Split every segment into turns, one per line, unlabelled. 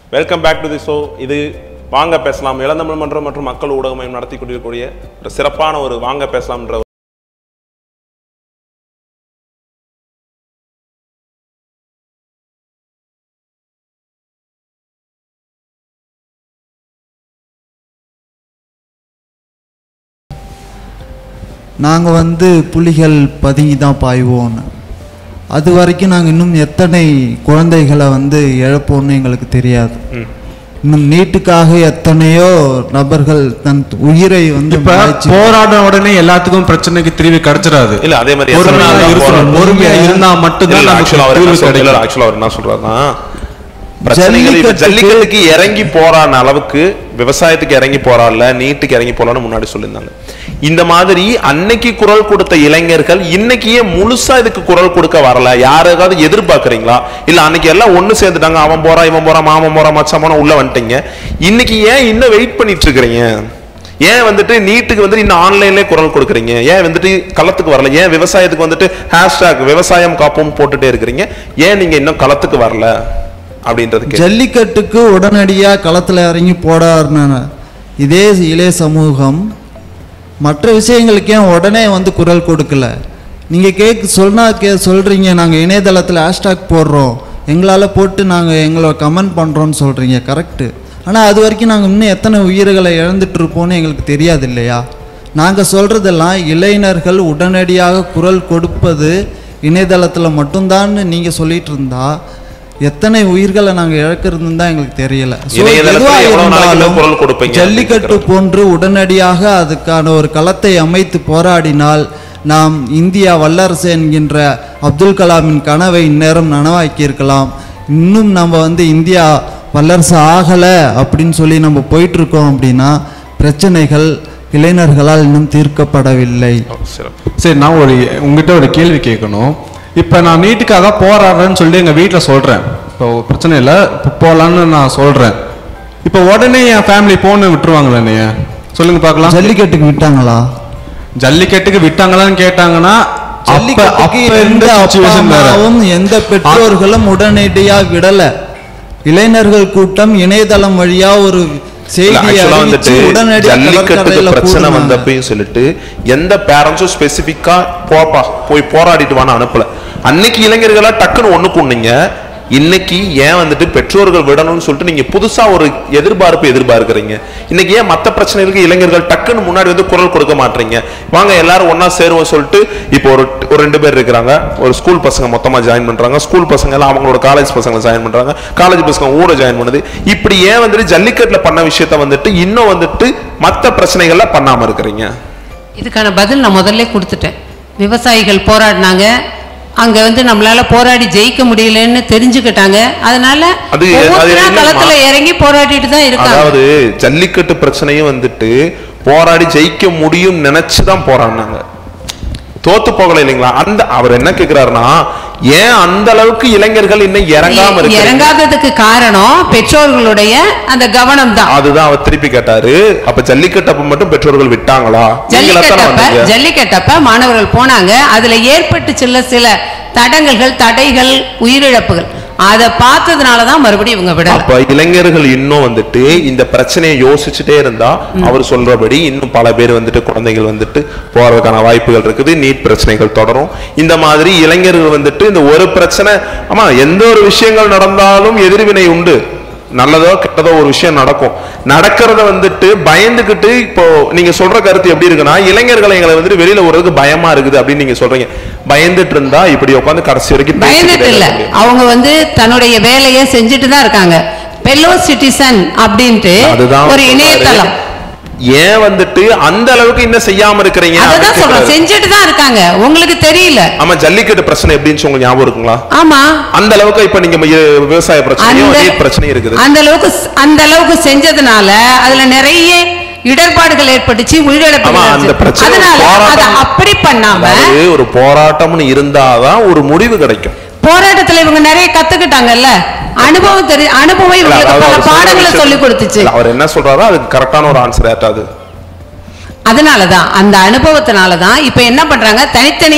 Welcome back to the show இது வாங்க பேசலாம் இளந்தமிழ் மன்றம் மற்றும் மக்கள் ஊடக மையம் நடத்தி கொண்டிருக்கக்கூடிய ஒரு சிறப்பான ஒரு வாங்க பேசலாம்ன்ற
நாங்கள் வந்து புலிகள் பதுங்கி தான் பாய்வோன்னு அது வரைக்கும் நாங்கள் இன்னும் எத்தனை குழந்தைகளை வந்து இழப்போம்னு எங்களுக்கு தெரியாது இன்னும் நீட்டுக்காக எத்தனையோ நபர்கள் தன் உயிரை வந்து
இப்ப
மாய்ச்சி-
போராடின உடனே எல்லாத்துக்கும் பிரச்சனைக்கு தீர்வு கிடைச்சிடாது
இல்ல அதே மாதிரி
பொறுமையா
எத்தனை நாள்
இருக்கணும்.
போராட்டம்?
பொறுமையா இருந்தா மட்டும்தான்
இல்ல,
நமக்கு
actually அவர் என்ன
தீர்வு
சொல்றாரு- இல்ல,
கிடைக்கும்
actually அவர் என்ன சொல்றாருன்னா பிரச்சனைகள் இப்ப
ஜல்லிக்கட்டுக்கு-
ஜல்லிக்கட்டுக்கு இறங்கி போராடின அளவுக்கு விவசாயத்துக்கு இறங்கி போராடல நீட்டுக்கு இறங்கி போறான்னு முன்னாடி சொல்லியிருந்தாங்க இந்த மாதிரி அன்னைக்கு குரல் கொடுத்த இளைஞர்கள் இன்னைக்கு ஏன் முழுசா இதுக்கு குரல் கொடுக்க வரல யாருக்காவது எதிர்பார்க்கறீங்களா இல்ல அன்னைக்கு எல்லாம் ஒண்ணு சேர்ந்துட்டாங்க அவன் போறான் இவன் போறான் மாமன் போறான் மச்சான் போறான் உள்ள வந்துட்டீங்க இன்னைக்கு ஏன் இன்னும் வெயிட் பண்ணிட்டு இருக்கிறீங்க ஏன் வந்துட்டு நீட்டுக்கு வந்து இன்னும் ஆன்லைன்லயே குரல் கொடுக்குறீங்க ஏன் வந்துட்டு களத்துக்கு வரல ஏன் விவசாயத்துக்கு வந்துட்டு ஹேஷ்டாக் விவசாயம் காப்போம் போட்டுட்டே இருக்கிறீங்க ஏன் நீங்க இன்னும் களத்துக்கு வரல அப்படின்றதுக்கு
ஜல்லிக்கட்டுக்கு உடனடியாக களத்தில் இறங்கி போடாருன இதே இளைய சமூகம் மற்ற விஷயங்களுக்கு ஏன் உடனே வந்து குரல் கொடுக்கல நீங்கள் கேட்க சொன்னா கே சொல்கிறீங்க நாங்கள் இணையதளத்தில் ஹேஷ்டாக் போடுறோம் எங்களால் போட்டு நாங்கள் எங்களை கமெண்ட் பண்ணுறோன்னு சொல்கிறீங்க கரெக்டு ஆனால் அது வரைக்கும் நாங்கள் இன்னும் எத்தனை உயிர்களை இழந்துட்டு இருப்போம்னு எங்களுக்கு தெரியாது இல்லையா நாங்கள் சொல்கிறதெல்லாம் இளைஞர்கள் உடனடியாக குரல் கொடுப்பது இணையதளத்தில் மட்டும்தான்னு நீங்கள் சொல்லிட்டு இருந்தா எத்தனை உயிர்களை நாங்கள் இழக்கிறதுன்னு தான் எங்களுக்கு தெரியல So,
இணையதளத்துல
எதுவா
எவ்வளவு நாளைக்கு
இருந்தாலும்
குரல் கொடுப்பீங்க
ஜல்லிக்கட்டு போன்று உடனடியாக அதுக்கான ஒரு களத்தை அமைத்து போராடினால் நாம் இந்தியா வல்லரசு என்கின்ற அப்துல் கலாமின் கனவை இந்நேரம் நனவாக்கியிருக்கலாம் இன்னும் நம்ம வந்து இந்தியா வல்லரசு ஆகலை அப்படின்னு சொல்லி நம்ம போயிட்டு இருக்கோம் அப்படின்னா பிரச்சனைகள் இளைஞர்களால் இன்னும் தீர்க்கப்படவில்லை
சிறப்பு
சரி நான் ஒரு உங்ககிட்ட ஒரு கேள்வி கேட்கணும் இப்போ நான் நீட்டுக்காக போராடுறேன்னு சொல்லி எங்கள் வீட்டில் சொல்கிறேன் இப்போ பிரச்சனை இல்லை இப்போ போகலான்னு நான் சொல்கிறேன் இப்போ உடனே என் ஃபேமிலி போன்னு விட்டுருவாங்களே என்னைய சொல்லுங்க பார்க்கலாம்
ஜல்லிக்கட்டுக்கு விட்டாங்களா
ஜல்லிக்கட்டுக்கு விட்டாங்களான்னு கேட்டாங்கன்னா அப்ப
ஜல்லிக்கட்டுக்கு
அப்ப
எந்த
இருந்த
அப்பா
சுச்சுவேஷன் வேற
அம்மாவும் எந்த பெற்றோர்களும் உடனடியா விடல இளைஞர்கள் கூட்டம் இணையதளம் வழியா ஒரு
இல்ல,
செய்தி
actually
அறிவிச்சு
வந்துட்டு
உடனடியா
ஜல்லிக்கட்டுக்கு
கடற்கரையில
பிரச்சனை
கூடுனாங்க.
வந்தப்பையும் சொல்லிட்டு எந்த பேரண்ட்ஸும் ஸ்பெசிபிக்கா போப்பா போய் போராடிட்டு வான்னு அனுப்பல அன்னைக்கு இளைஞர்களா டக்குன்னு ஒண்ணு கொண்டீங்க இன்னைக்கு ஏன் வந்துட்டு பெற்றோர்கள் விடணும்னு சொல்லிட்டு நீங்க புதுசா ஒரு எதிர்பார்ப்பு எதிர்பார்க்கறீங்க இன்னைக்கு ஏன் மத்த பிரச்சனைகளுக்கு இளைஞர்கள் டக்குன்னு முன்னாடி வந்து குரல் கொடுக்க மாட்டீங்க வாங்க எல்லாரும் ஒண்ணா சேருவோம் சொல்லிட்டு இப்போ ஒரு ஒரு ரெண்டு பேர் இருக்கிறாங்க ஒரு ஸ்கூல் பசங்க மொத்தமா ஜாயின் பண்றாங்க ஸ்கூல் பசங்க எல்லாம் அவங்களோட காலேஜ் பசங்க ஜாயின் பண்றாங்க காலேஜ் பசங்க ஊட ஜாயின் பண்ணுது இப்படி ஏன் வந்துட்டு ஜல்லிக்கட்டுல பண்ண விஷயத்த வந்துட்டு இன்னும் வந்துட்டு மத்த பிரச்சனைகள்ல பண்ணாம இருக்கிறீங்க
இதுக்கான பதில் நான் முதல்ல கொடுத்துட்டேன் விவசாயிகள் போராடினாங்க அங்க வந்து நம்மளால போராடி ஜெயிக்க முடியலன்னு தெரிஞ்சுக்கிட்டாங்க அதனால
அது- அது
ஒவ்வொருத்தரா
என்னமா?
களத்துல இறங்கி போராடிட்டு தான் இருக்காங்க
அதாவது ஜல்லிக்கட்டு பிரச்சனையும் வந்துட்டு போராடி ஜெயிக்க முடியும் நினைச்சுதான் போராடினாங்க தோத்து போகல இல்லைங்களா அந்த அவர் என்ன கேக்குறாருன்னா ஏன் அந்த அளவுக்கு இளைஞர்கள் இன்னும் இறங்காம
இ-
இருக்கு
இறங்காததுக்கு காரணம் பெற்றோர்களுடைய அந்த கவனம் தான்
அதுதான் அவர் திருப்பி கேட்டாரு அப்ப ஜல்லிக்கட்டு அப்ப மட்டும் பெற்றோர்கள் விட்டாங்களா நீங்களா தானே
ஜல்லிக்கட்டப்ப
வந்தீங்க?
ஜல்லிக்கட்டப்ப மாணவர்கள் போனாங்க அதுல ஏற்பட்டு சில சில தடங்கல்கள் தடைகள் உயிரிழப்புகள் அதை பார்த்ததுனால தான் மறுபடியும் இவங்க விடல
அப்ப இளைஞர்கள் இன்னும் வந்துட்டு இந்த பிரச்சனையை யோசிச்சுட்டே இருந்தா அவர் சொல்றபடி இன்னும் பல பேர் வந்துட்டு குழந்தைகள் வந்துட்டு போறதுக்கான வாய்ப்புகள் இருக்குது நீட் பிரச்சனைகள் தொடரும் இந்த மாதிரி இளைஞர்கள் வந்துட்டு இந்த ஒரு பிரச்சனை ஆமா எந்த ஒரு விஷயங்கள் நடந்தாலும் எதிர்வினை உண்டு நல்லதோ கெட்டதோ ஒரு விஷயம் நடக்கும் நடக்கிறத வந்துட்டு பயந்துகிட்டு இப்போ நீங்க சொல்ற கருத்து எப்படி இருக்குன்னா இளைஞர்களை எங்களை வந்துட்டு வெளியில விடுறதுக்கு பயமா இருக்குது அப்படின்னு நீங்க சொல்றீங்க பயந்துட்டு இருந்தா இப்படி உட்காந்து கடைசி வரைக்கும்
பயந்துட்டு
பேசிக்கிட்டே
இல்ல
இருக்க முடியும்.
அவங்க வந்து தன்னுடைய வேலையை செஞ்சுட்டு தான் இருக்காங்க பெல்லோ சிட்டிசன் அப்படின்ட்டு
அதுதான்
ஒரு
சொல்றாரு.
இணையதளம்
ஏன் வந்துட்டு அந்த அளவுக்கு இன்னும் செய்யாம இருக்கிறீங்க
அததான்
அப்படின்னு
சொல்றேன்
கேக்குறாரு.
செஞ்சுட்டு தான் இருக்காங்க உங்களுக்கு தெரியல
ஆமா ஜல்லிக்கட்டு பிரச்சனை எப்படின்னு உங்களுக்கு ஞாபகம் இருக்குங்களா
ஆமா
அந்த அளவுக்கு இப்ப நீங்க ம- விவசாய பிரச்சனையும்
அந்த
நீட் பிரச்சனையும் இருக்குது
அந்த அளவுக்கு அந்த அளவுக்கு செஞ்சதுனால அதுல நிறைய இடர்பாடுகள் ஏற்பட்டுச்சு
ஆமா,
உயிரிழப்புகள்
அந்த
ஆச்சு.
பிரச்சனை
அதனால
போராட்டம்
அதை அப்படி பண்ணாம
அதாவது ஒரு போராட்டம்னு இருந்தாதான் ஒரு முடிவு கிடைக்கும்
போராட்டத்துல இவங்க நிறைய கத்துக்கிட்டாங்கல்ல அனுபவம் தெரி அனுபவம்
இல்ல,
இவங்களுக்கு
அதாவது
பல
அவர் சொல்ற
பாடங்களை
விஷயம்-
சொல்லி கொடுத்துச்சு
இல்ல, அவர் என்ன சொல்றாரோ அதுக்கு கரெக்டான ஒரு ஆன்சர் ஏற்றாது
அதனாலதான் அந்த அனுபவத்தினாலதான் இப்ப என்ன பண்றாங்க தனித்தனியா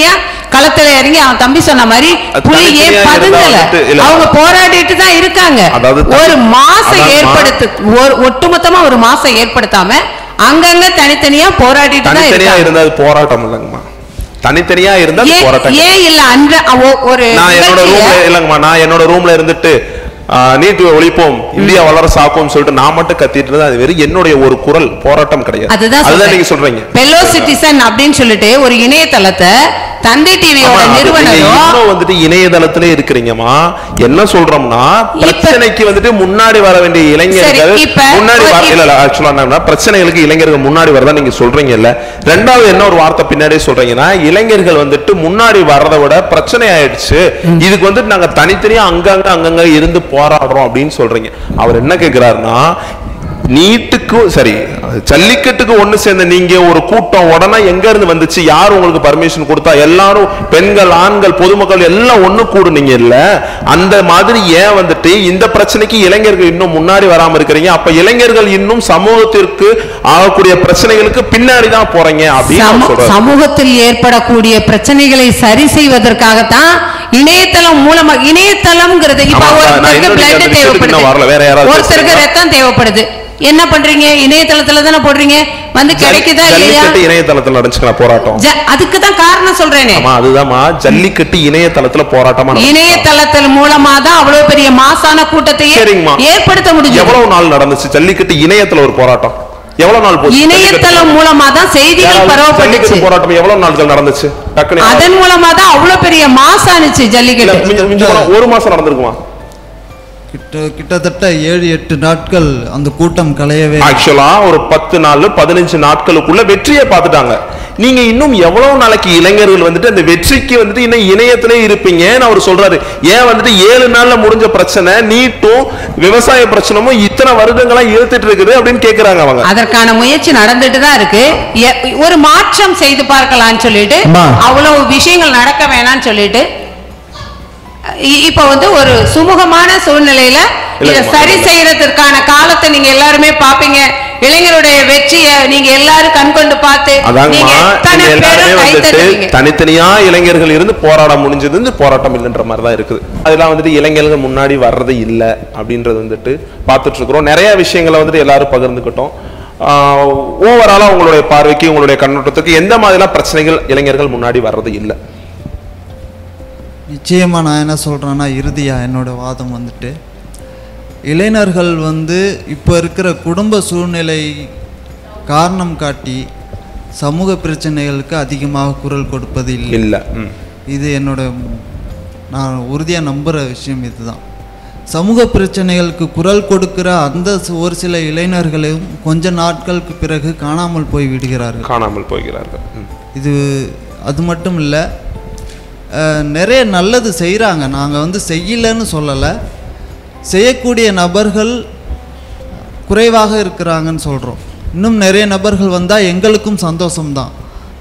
களத்துல இறங்கி அவன் தம்பி சொன்ன மாதிரி
அது
புலி ஏன்
தனித்தனியா இருந்தா
பதுங்கல
வந்துட்டு இல்ல.
அவங்க போராடிட்டு தான் இருக்காங்க
அதாவது தனி-
ஒரு மாசம்
அதாவதுமா-
ஏற்படுத்து ஒரு ஒட்டுமொத்தமா ஒரு மாசம் ஏற்படுத்தாம அங்கங்க தனித்தனியா போராடிட்டு தான்
தனித்தனியா
இருக்காங்க
இருந்தா அது போராட்டம் இல்லைங்கம்மா தனித்தனியா இருந்தா அது
ஏன்
போராட்டம்
ஏன் இல்ல அன்ற ஒ- ஒரு
நான் என்னோட
நிகழ்ச்சியில-
ரூம்ல இல்லங்கம்மா நான் என்னோட ரூம்ல இருந்துட்டு நீட் ஒழிப்போம் இந்தியா வளர சாப்போம் சொல்லிட்டு நான் மட்டும் கத்திட்டு இருந்தா அது வெறும் என்னுடைய ஒரு குரல் போராட்டம் கிடையாது
அதுதான்
அதுதான் நீங்க சொல்றீங்க
பெல்லோ சிட்டிசன் அப்படின்னு சொல்லிட்டு ஒரு இணையதளத்தை தந்தை டிவியோட
ஆமா, அது நீங்க
நிறுவனரும்
இன்னும் வந்துட்டு இணையதளத்திலே இருக்கிறீங்கம்மா என்ன சொல்றோம்னா பிரச்சனைக்கு வந்துட்டு முன்னாடி வர வேண்டிய இளைஞர்கள்
சரி, இப்ப
முன்னாடி வர
ஒரு-
இல்ல இல்ல ஆக்சுவலா என்னன்னா பிரச்சனைகளுக்கு இளைஞர்கள் முன்னாடி வரதா நீங்க சொல்றீங்க இல்ல ரெண்டாவது என்ன ஒரு வார்த்தை பின்னாடியே சொல்றீங்கன்னா இளைஞர்கள் வந்துட்டு முன்னாடி வர்றதை விட பிரச்சனை ஆயிடுச்சு இதுக்கு வந்துட்டு நாங்க தனித்தனியா அங்கங்க அங்கங்க இருந்து போராடுறோம் அப்படின்னு சொல்றீங்க அவர் என்ன கேக்குறாருன்னா நீட்டுக்கும் சரி ஜல்லிக்கட்டுக்கு ஒண்ணு சேர்ந்த நீங்க ஒரு கூட்டம் உடனே எங்க இருந்து வந்துச்சு யார் உங்களுக்கு பர்மிஷன் கொடுத்தா எல்லாரும் பெண்கள் ஆண்கள் பொதுமக்கள் எல்லாம் ஒண்ணு கூடுனீங்க இல்ல அந்த மாதிரி ஏன் வந்துட்டு இந்த பிரச்சனைக்கு இளைஞர்கள் இன்னும் முன்னாடி வராம இருக்கிறீங்க அப்ப இளைஞர்கள் இன்னும் சமூகத்திற்கு ஆகக்கூடிய பிரச்சனைகளுக்கு பின்னாடி தான் போறீங்க அப்படின்னு அவர்
சமூ-
சொல்றாரு
சமூகத்தில் ஏற்படக்கூடிய பிரச்சனைகளை சரி செய்வதற்காகத்தான் இணையதளம் மூலமா இணையதளம்ங்கிறது இப்ப
ஆமா, நான்
ஒருத்தருக்கு
இன்னொரு
பிளட்
அந்த விஷயத்துக்கு இன்னும் வரல. வேற யாராவது
தேவைப்படுது ஒருத்தருக்கு
பேசுறீங்களா?
ரத்தம் தேவைப்படுது என்ன பண்றீங்க இணையதளத்துல தானே போடுறீங்க வந்து கிடைக்குதா இல்லையா
ஜல்லிக்கட்டு இணையதளத்துல நடந்துச்சுக்கலாம் போராட்டம்
ஜ- அதுக்கு தான் காரணம் சொல்றேனே
ஆமா அதுதான்மா ஜல்லிக்கட்டு இணையதளத்துல போராட்டமா நடந்துச்சு.
இணையதளத்தின் மூலமா தான் அவ்வளவு பெரிய மாசான கூட்டத்தையே
சரிங்கம்மா.
ஏற்படுத்த முடியும்
எவ்வளவு நாள் நடந்துச்சு ஜல்லிக்கட்டு இணையத்துல ஒரு போராட்டம் எவ்வளவு நாள் போச்சு
இணையதளம் மூலமா தான் செய்திகள்
யாராவது
பரவப்பட்டுச்சு
ஜல்லிக்கட்டு போராட்டம் எவ்வளவு நாட்கள் நடந்துச்சு டக்குனு யாராவது-
அதன் மூலமா தான் அவ்வளவு பெரிய மாசானுச்சு
இல்ல,
ஜல்லிக்கட்டு
மிஞ்சி- மிஞ்சி போனா ஒரு மாசம் நடந்திருக்குமா
கிட்ட கிட்டத்தட்ட ஏழு எட்டு நாட்கள் அந்த கூட்டம் கலையவே
ஆக்சுவலா ஒரு பத்து நாள் பதினஞ்சு நாட்களுக்குள்ள வெற்றியை பார்த்துட்டாங்க நீங்க இன்னும் எவ்வளவு நாளைக்கு இளைஞர்கள் வந்துட்டு அந்த வெற்றிக்கு வந்துட்டு இன்னும் இணையத்திலே இருப்பீங்கன்னு அவர் சொல்றாரு ஏன் வந்துட்டு ஏழு நாள்ல முடிஞ்ச பிரச்சனை நீட்டும் விவசாய பிரச்சனமும் இத்தனை வருடங்களா இழுத்துட்டு இருக்குது அப்படின்னு கேக்குறாங்க அவங்க
அதற்கான முயற்சி நடந்துட்டு தான் இருக்கு எ- ஒரு மாற்றம் செய்து பார்க்கலாம்னு சொல்லிட்டு
அம்மா.
அவ்வளவு விஷயங்கள் நடக்க வேணாம்னு சொல்லிட்டு இ- இப்ப வந்து ஒரு சுமூகமான சூழ்நிலையில இத
இல்லைங்கம்மா.
சரி செய்யறதுக்கான காலத்தை நீங்க எல்லாருமே பாப்பீங்க இளைஞருடைய வெற்றியை நீங்க எல்லாரும் கண்கொண்டு பார்த்து நீங்க
அதாங்கம்மா
எத்தனை
நீங்க எல்லாருமே
பேரும் கை
வந்துட்டு
தட்டுவீங்க
தனித்தனியா இளைஞர்கள் இருந்து போராட முடிஞ்சது வந்து போராட்டம் இல்லைன்ற மாதிரி தான் இருக்குது அதெல்லாம் வந்துட்டு இளைஞர்கள் முன்னாடி வர்றது இல்ல அப்படின்றது வந்துட்டு பார்த்துட்டு இருக்கிறோம் நிறைய விஷயங்களை வந்துட்டு எல்லாரும் பகிர்ந்துக்கிட்டோம் ஓவராலா உங்களுடைய பார்வைக்கு உங்களுடைய கண்ணோட்டத்துக்கு எந்த மாதிரிலாம் பிரச்சனைகள் இளைஞர்கள் முன்னாடி வர்றது இல்ல
நிச்சயமாக நான் என்ன சொல்கிறேன்னா இறுதியாக என்னோட வாதம் வந்துட்டு இளைஞர்கள் வந்து இப்போ இருக்கிற குடும்ப சூழ்நிலை காரணம் காட்டி சமூக பிரச்சனைகளுக்கு அதிகமாக குரல் கொடுப்பது இல்லை
இல்ல ம்.
இது என்னோட நான் உறுதியாக நம்புகிற விஷயம் இதுதான் சமூக பிரச்சனைகளுக்கு குரல் கொடுக்கிற அந்த ச- ஒரு சில இளைஞர்களும் கொஞ்ச நாட்களுக்கு பிறகு காணாமல் போய் விடுகிறார்கள்
காணாமல் போகிறார்கள் ம்.
இது அது மட்டும் இல்லை நிறைய நல்லது செய்கிறாங்க நாங்கள் வந்து செய்யலைன்னு சொல்லலை செய்யக்கூடிய நபர்கள் குறைவாக இருக்கிறாங்கன்னு சொல்கிறோம் இன்னும் நிறைய நபர்கள் வந்தால் எங்களுக்கும் சந்தோஷம்தான்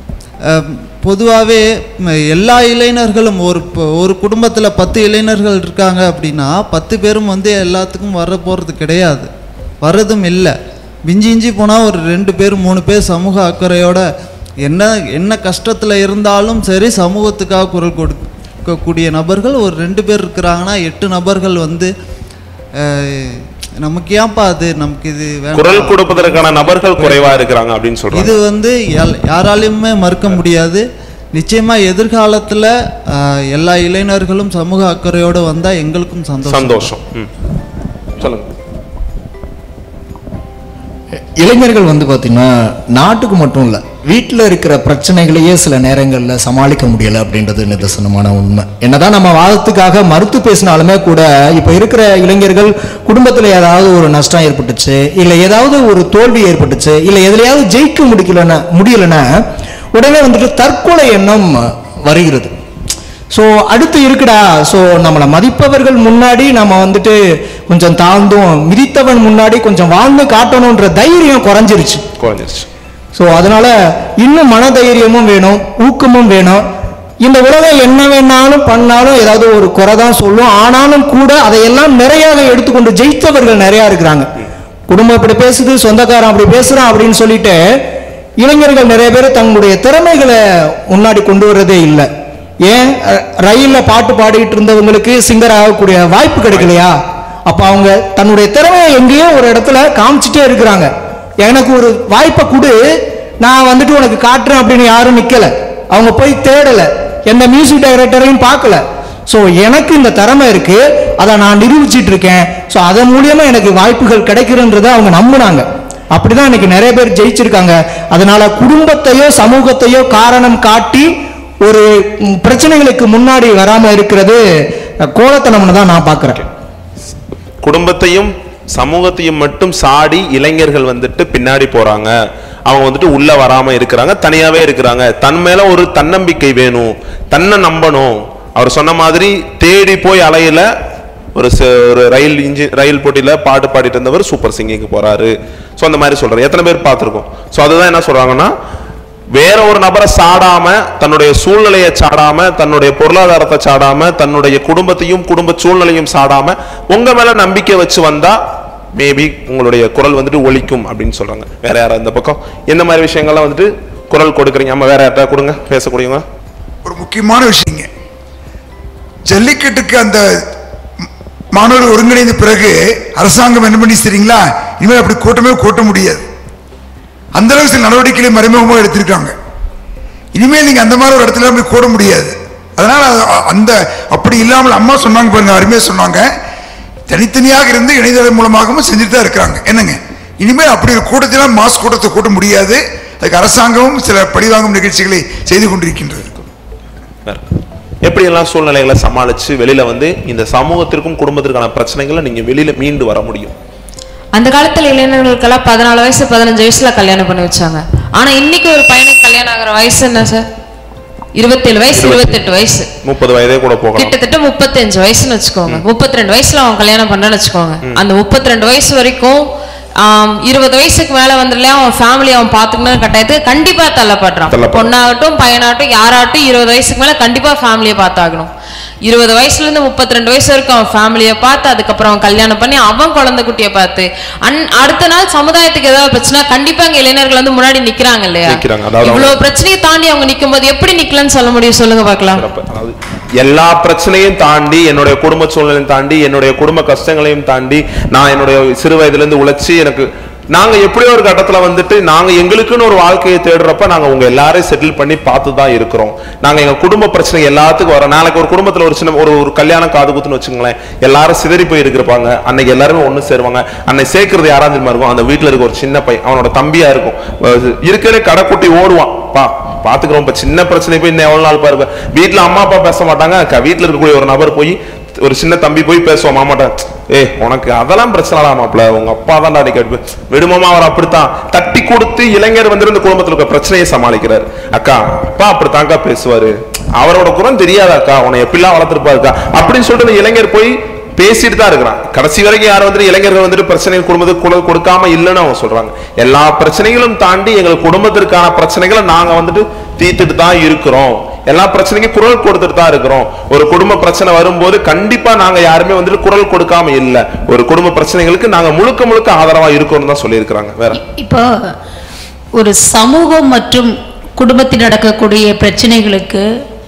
பொதுவாகவே எல்லா இளைஞர்களும் ஒரு ப- ஒரு குடும்பத்தில் பத்து இளைஞர்கள் இருக்காங்க அப்படின்னா பத்து பேரும் வந்து எல்லாத்துக்கும் வர போகிறது கிடையாது வர்றதும் இல்லை மிஞ்சி இஞ்சி போனால் ஒரு ரெண்டு பேர் மூணு பேர் சமூக அக்கறையோட என்ன என்ன கஷ்டத்தில் இருந்தாலும் சரி சமூகத்துக்காக குரல் கொடுக்கக்கூடிய நபர்கள் ஒரு ரெண்டு பேர் இருக்கிறாங்கன்னா எட்டு நபர்கள் வந்து அஹ், நமக்கு ஏன்ப்பா அது நமக்கு இது வேண்டாம்.
குரல் கொடுப்பதற்கான நபர்கள் குறைவா இருக்கிறாங்க அப்படின்னு சொல்றாங்க
இது வந்து யால்- யாராலையுமே மறுக்க முடியாது நிச்சயமா எதிர்காலத்துல ஆஹ், எல்லா இளைஞர்களும் சமூக அக்கறையோடு வந்தா எங்களுக்கும் சந்தோஷம்
சந்தோஷம் ம். சொல்லுங்க
இளைஞர்கள் வந்து பார்த்தீங்கன்னா நாட்டுக்கு மட்டும் இல்லை வீட்டில் இருக்கிற பிரச்சனைகளையே சில நேரங்களில் சமாளிக்க முடியலை அப்படின்றது நிதர்சனமான உண்மை என்னதான் நம்ம வாதத்துக்காக மறுத்து பேசினாலுமே கூட இப்போ இருக்கிற இளைஞர்கள் குடும்பத்தில் ஏதாவது ஒரு நஷ்டம் ஏற்பட்டுச்சு இல்லை ஏதாவது ஒரு தோல்வி ஏற்பட்டுச்சு இல்லை எதுலையாவது ஜெயிக்க முடிக்கலன்னா முடியலைன்னா உடனே வந்துட்டு தற்கொலை எண்ணம் வருகிறது ஸோ அடுத்து இருக்குடா ஸோ நம்மளை மதிப்பவர்கள் முன்னாடி நம்ம வந்துட்டு கொஞ்சம் தாழ்ந்தும் மிதித்தவன் முன்னாடி கொஞ்சம் வாழ்ந்து காட்டணுன்ற தைரியம் குறைஞ்சிருச்சு
குறைஞ்சிருச்சு
ஸோ அதனால இன்னும் மனதைரியமும் வேணும் ஊக்கமும் வேணும் இந்த உலகம் என்ன வேணாலும் பண்ணாலும் ஏதாவது ஒரு குறை தான் சொல்லும் ஆனாலும் கூட அதையெல்லாம் நிறையாக எடுத்துக்கொண்டு ஜெயித்தவர்கள் நிறையா இருக்கிறாங்க குடும்பம் இப்படி பேசுது சொந்தக்காரன் அப்படி பேசுறான் அப்படின்னு சொல்லிட்டு இளைஞர்கள் நிறைய பேர் தங்களுடைய திறமைகளை முன்னாடி கொண்டு வர்றதே இல்லை ஏன் அஹ், ரயில்ல பாட்டு பாடிட்டு இருந்தவங்களுக்கு சிங்கர் ஆகக்கூடிய வாய்ப்பு கிடைக்கலையா அப்ப அவங்க தன்னுடைய திறமையை எங்கேயோ ஒரு இடத்துல காமிச்சிட்டே இருக்கிறாங்க எனக்கு ஒரு வாய்ப்பை கொடு நான் வந்துட்டு உனக்கு காட்டுறேன் அப்படின்னு யாரும் நிக்கல அவங்க போய் தேடல எந்த மியூசிக் டைரக்டரையும் பார்க்கல ஸோ எனக்கு இந்த திறமை இருக்கு அதை நான் நிரூபிச்சிட்டு இருக்கேன் ஸோ அதன் மூலியமா எனக்கு வாய்ப்புகள் கிடைக்கிறன்றதை அவங்க நம்புனாங்க அப்படிதான் இன்னைக்கு நிறைய பேர் ஜெயிச்சிருக்காங்க அதனால குடும்பத்தையோ சமூகத்தையோ காரணம் காட்டி ஒரு ம், பிரச்சனைகளுக்கு முன்னாடி வராம இருக்கிறது அஹ், கோலத்தனம்னு தான் நான் பார்க்கிறேன்
குடும்பத்தையும் சமூகத்தையும் மட்டும் சாடி இளைஞர்கள் வந்துட்டு பின்னாடி போறாங்க அவங்க வந்துட்டு உள்ள வராம இருக்கிறாங்க தனியாவே இருக்கிறாங்க தன் மேல ஒரு தன்னம்பிக்கை வேணும் தன்னை நம்பணும் அவர் சொன்ன மாதிரி தேடி போய் அலையில ஒரு ச- ஒரு ரயில் இன்ஜி ரயில் போட்டியில பாட்டு பாடிட்டு இருந்தவர் சூப்பர் சிங்கிங்க்கு போறாரு ஸோ அந்த மாதிரி சொல்றாரு எத்தனை பேர் பார்த்துருக்கோம் ஸோ அதுதான் என்ன சொல்றாங்கன்னா வேற ஒரு நபரை சாடாம தன்னுடைய சூழ்நிலையை சாடாம தன்னுடைய பொருளாதாரத்தை சாடாம தன்னுடைய குடும்பத்தையும் குடும்ப சூழ்நிலையும் சாடாம உங்க மேல நம்பிக்கை வச்சு வந்தா மேபி உங்களுடைய குரல் வந்துட்டு ஒலிக்கும் அப்படின்னு சொல்றாங்க வேற யாரா இந்த பக்கம் எந்த மாதிரி விஷயங்கள்லாம் வந்துட்டு குரல் கொடுக்குறீங்க அம்மா வேற யார்ட்டா கொடுங்க பேசக்கூடியவங்க
ஒரு முக்கியமான விஷயங்க ஜல்லிக்கட்டுக்கு அந்த ம்- மாணவர்கள் ஒருங்கிணைந்த பிறகு அரசாங்கம் என்ன பண்ணி தெரியுங்களா இனிமேல் அப்படி கூட்டமே கூட்ட முடியாது அந்த அளவுக்கு சில நடவடிக்கைகளை மறைமுகமாக எடுத்திருக்காங்க இனிமேல் நீங்க அந்த மாதிரி ஒரு இடத்துல போய் கூட முடியாது அதனால அ- அந்த அப்படி இல்லாமல் அம்மா சொன்னாங்க பாருங்க அருமையா சொன்னாங்க தனித்தனியாக இருந்து இணையதளம் மூலமாகவும் செஞ்சுட்டு தான் இருக்கிறாங்க என்னங்க இனிமேல் அப்படி ஒரு கூட்டத்திலாம் மாஸ் கூட்டத்தை கூட்ட முடியாது அதுக்கு அரசாங்கமும் சில பழிவாங்கும் நிகழ்ச்சிகளை செய்து கொண்டிருக்கின்றது
வேற. எப்படி எல்லாம் சூழ்நிலைகளை சமாளிச்சு வெளியில வந்து இந்த சமூகத்திற்கும் குடும்பத்திற்கான பிரச்சனைகளை நீங்க வெளியில மீண்டு வர முடியும்
அந்த காலத்துல இளைஞர்களுக்கெல்லாம் பதினாலு வயசு பதினஞ்சு வயசுல கல்யாணம் பண்ணி வச்சாங்க ஆனா இன்னைக்கு ஒரு பையனுக்கு கல்யாணம் ஆகிற வயசு என்ன சார் இருபத்தேழு வயசு இருபத்தெட்டு வயசு
முப்பது வயதே கூட போகலாம்
கிட்டத்தட்ட முப்பத்தஞ்சு வயசுன்னு வச்சுக்கோங்க முப்பத்தி ரெண்டு வயசுல அவன் கல்யாணம் பண்றான்னு வச்சுக்கோங்க அந்த முப்பத்தி ரெண்டு வயசு வரைக்கும் ஆம், இருபது வயசுக்கு மேல வந்துடல அவன் ஃபேமிலி அவன் பாத்துக்கணும் கட்டாயத்துக்கு கண்டிப்பா தள்ளப்படுறான்
தள்ளப்படுறான்.
பொண்ணாகட்டும் பையனாகட்டும் யாராகட்டும் இருபது வயசுக்கு மேல கண்டிப்பா ஃபேமிலியை பார்த்தாகணும் இருபது வயசுல இருந்து முப்பத்தி ரெண்டு வயசு வரைக்கும் அவன் ஃபேமிலியை பார்த்து அதுக்கப்புறம் அவன் கல்யாணம் பண்ணி அவன் குழந்தை குட்டியை பார்த்து அன் அடுத்த நாள் சமுதாயத்துக்கு ஏதாவது பிரச்சனை கண்டிப்பா இங்க இளைஞர்கள் வந்து முன்னாடி நிக்கிறாங்க இல்லையா
நிக்கிறாங்க. அதாவது
இவ்வளவு பிரச்சனையை தாண்டி அவங்க நிக்கும் போது எப்படி நிக்கலன்னு சொல்ல முடியும் சொல்லுங்க பார்க்கலாம்
சிறப்பு. அதாவது எல்லா பிரச்சனையும் தாண்டி என்னுடைய குடும்ப சூழ்நிலையும் தாண்டி என்னுடைய குடும்ப கஷ்டங்களையும் தாண்டி நான் என்னுடைய சிறு வயதுல இருந்து உழைச்சி எனக்கு நாங்க எப்படியோ ஒரு கட்டத்துல வந்துட்டு நாங்க எங்களுக்குன்னு ஒரு வாழ்க்கையை தேடுறப்ப நாங்க உங்க எல்லாரையும் செட்டில் பண்ணி பார்த்து தான் இருக்கிறோம் நாங்க எங்க குடும்ப பிரச்சனை எல்லாத்துக்கும் வரோம் நாளைக்கு ஒரு குடும்பத்துல ஒரு சின்ன ஒரு ஒரு கல்யாணம் காது குத்துன்னு வச்சுங்களேன் எல்லாரும் சிதறி போய் இருப்பாங்க அன்னைக்கு எல்லாருமே ஒண்ணு சேருவாங்க அன்னைக்கு சேர்க்கறது யாரா தெரியுமா இருக்கும் அந்த வீட்டுல இருக்க ஒரு சின்ன பையன் அவனோட தம்பியா இருக்கும் இருக்கிற கடைக்குட்டி ஓடுவான் பா பாத்துக்கிறோம் இப்ப சின்ன பிரச்சனை போய் இன்னும் எவ்வளவு நாள் பாருங்க வீட்டுல அம்மா அப்பா பேச மாட்டாங்க க- வீட்டுல இருக்கக்கூடிய ஒரு நபர் போய் ஒரு சின்ன தம்பி போய் பேசுவான் மாமாட்ட ஏ உனக்கு அதெல்லாம் பிரச்சனை மாப்பிள உங்க அப்பா தான் அடி கேட்டு விடுமாமா அவர் அப்படித்தான் தட்டி கொடுத்து இளைஞர் வந்து இந்த குடும்பத்துல இருக்க பிரச்சனையை சமாளிக்கிறார் அக்கா அப்பா அப்படித்தான்க்கா பேசுவாரு அவரோட குரம் தெரியாதாக்கா உன்னை எப்படிலாம் வளர்த்துருப்பாருக்கா அப்படின்னு சொல்லிட்டு அந்த இளைஞர் போய் பேசிட்டு தான் இருக்கிறான் கடைசி வரைக்கும் யாரும் வந்துட்டு இளைஞர்கள் வந்துட்டு பிரச்சனை குடும்பத்துக்கு குரல் கொடுக்காம இல்லைன்னு அவங்க சொல்றாங்க எல்லா பிரச்சனைகளும் தாண்டி எங்கள் குடும்பத்திற்கான பிரச்சனைகளை நாங்க வந்துட்டு தீர்த்துட்டு தான் இருக்கிறோம் எல்லா பிரச்சனைக்கும் குரல் கொடுத்துட்டு தான் இருக்கிறோம் ஒரு குடும்ப பிரச்சனை வரும்போது கண்டிப்பா நாங்க யாருமே வந்துட்டு குரல் கொடுக்காம இல்ல ஒரு குடும்ப பிரச்சனைகளுக்கு நாங்க முழுக்க முழுக்க ஆதரவா இருக்கோம்னு தான் சொல்லியிருக்கிறாங்க வேற
இப்போ ஒரு சமூகம் மற்றும் குடும்பத்தில் நடக்கக்கூடிய பிரச்சனைகளுக்கு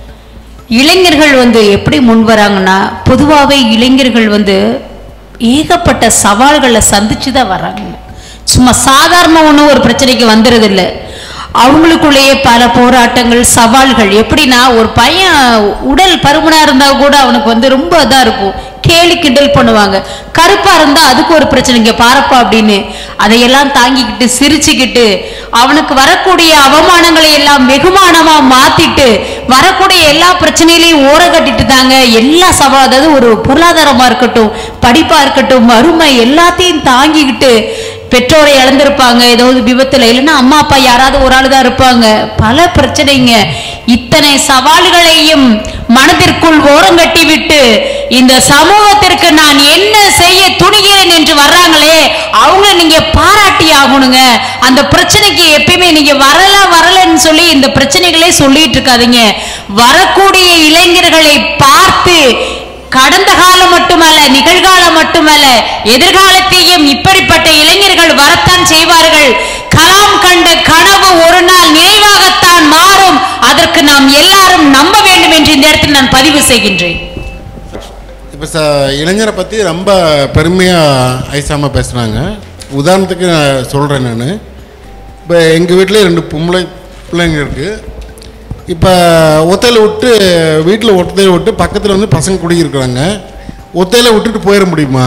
இளைஞர்கள் வந்து எப்படி முன் வராங்கன்னா பொதுவாகவே இளைஞர்கள் வந்து ஏகப்பட்ட சவால்களை சந்திச்சு தான் வர்றாங்க சும்மா சாதாரண ஒன்றும் ஒரு பிரச்சனைக்கு வந்துடுறதில்ல அவங்களுக்குள்ளேயே பல போராட்டங்கள் சவால்கள் எப்படின்னா ஒரு பையன் உடல் பருமனா இருந்தா கூட அவனுக்கு வந்து ரொம்ப இதா இருக்கும் கேலி கிண்டல் பண்ணுவாங்க கருப்பா இருந்தா அதுக்கு ஒரு பிரச்சனைங்க பாரப்பா அப்படின்னு அதையெல்லாம் தாங்கிக்கிட்டு சிரிச்சுக்கிட்டு அவனுக்கு வரக்கூடிய அவமானங்களை எல்லாம் வெகுமானமா மாத்திட்டு வரக்கூடிய எல்லா பிரச்சனையிலையும் ஓர கட்டிட்டு தாங்க எல்லா சவால் அதாவது ஒரு பொருளாதாரமா இருக்கட்டும் படிப்பா இருக்கட்டும் வறுமை எல்லாத்தையும் தாங்கிக்கிட்டு பெற்றோரை இழந்திருப்பாங்க ஏதாவது விபத்துல இல்லைன்னா அம்மா அப்பா யாராவது ஒரு ஆள் தான் இருப்பாங்க பல பிரச்சனைங்க இத்தனை சவால்களையும் மனதிற்குள் ஓரங்கட்டி விட்டு இந்த சமூகத்திற்கு நான் என்ன செய்ய துணிகிறேன் என்று வர்றாங்களே அவங்க நீங்க பாராட்டி ஆகணுங்க அந்த பிரச்சனைக்கு எப்பயுமே நீங்க வரல வரலன்னு சொல்லி இந்த பிரச்சனைகளே சொல்லிட்டு இருக்காதீங்க வரக்கூடிய இளைஞர்களை பார்த்து கடந்த காலம் மட்டுமல்ல நிகழ்காலம் மட்டுமல்ல எதிர்காலத்தையும் இப்படிப்பட்ட இளைஞர்கள் வரத்தான் செய்வார்கள் கலாம் கண்ட கனவு ஒரு நாள் நினைவாகத்தான் மாறும் அதற்கு நாம் எல்லாரும் நம்ப வேண்டும் என்று என்று இந்த இடத்தில் நான் பதிவு செய்கின்றேன்
இப்போ ச இளைஞரை பற்றி ரொம்ப பெருமையாக ஐசாமல் பேசுகிறாங்க உதாரணத்துக்கு நான் சொல்கிறேன் நான் இப்போ எங்கள் வீட்டிலே ரெண்டு பொம்பளை பிள்ளைங்க இருக்குது இப்போ ஒத்தையில் விட்டு வீட்டில் ஒத்தையில் விட்டு பக்கத்தில் வந்து பசங்க குடியிருக்கிறாங்க ஒத்தையில் விட்டுட்டு போயிட முடியுமா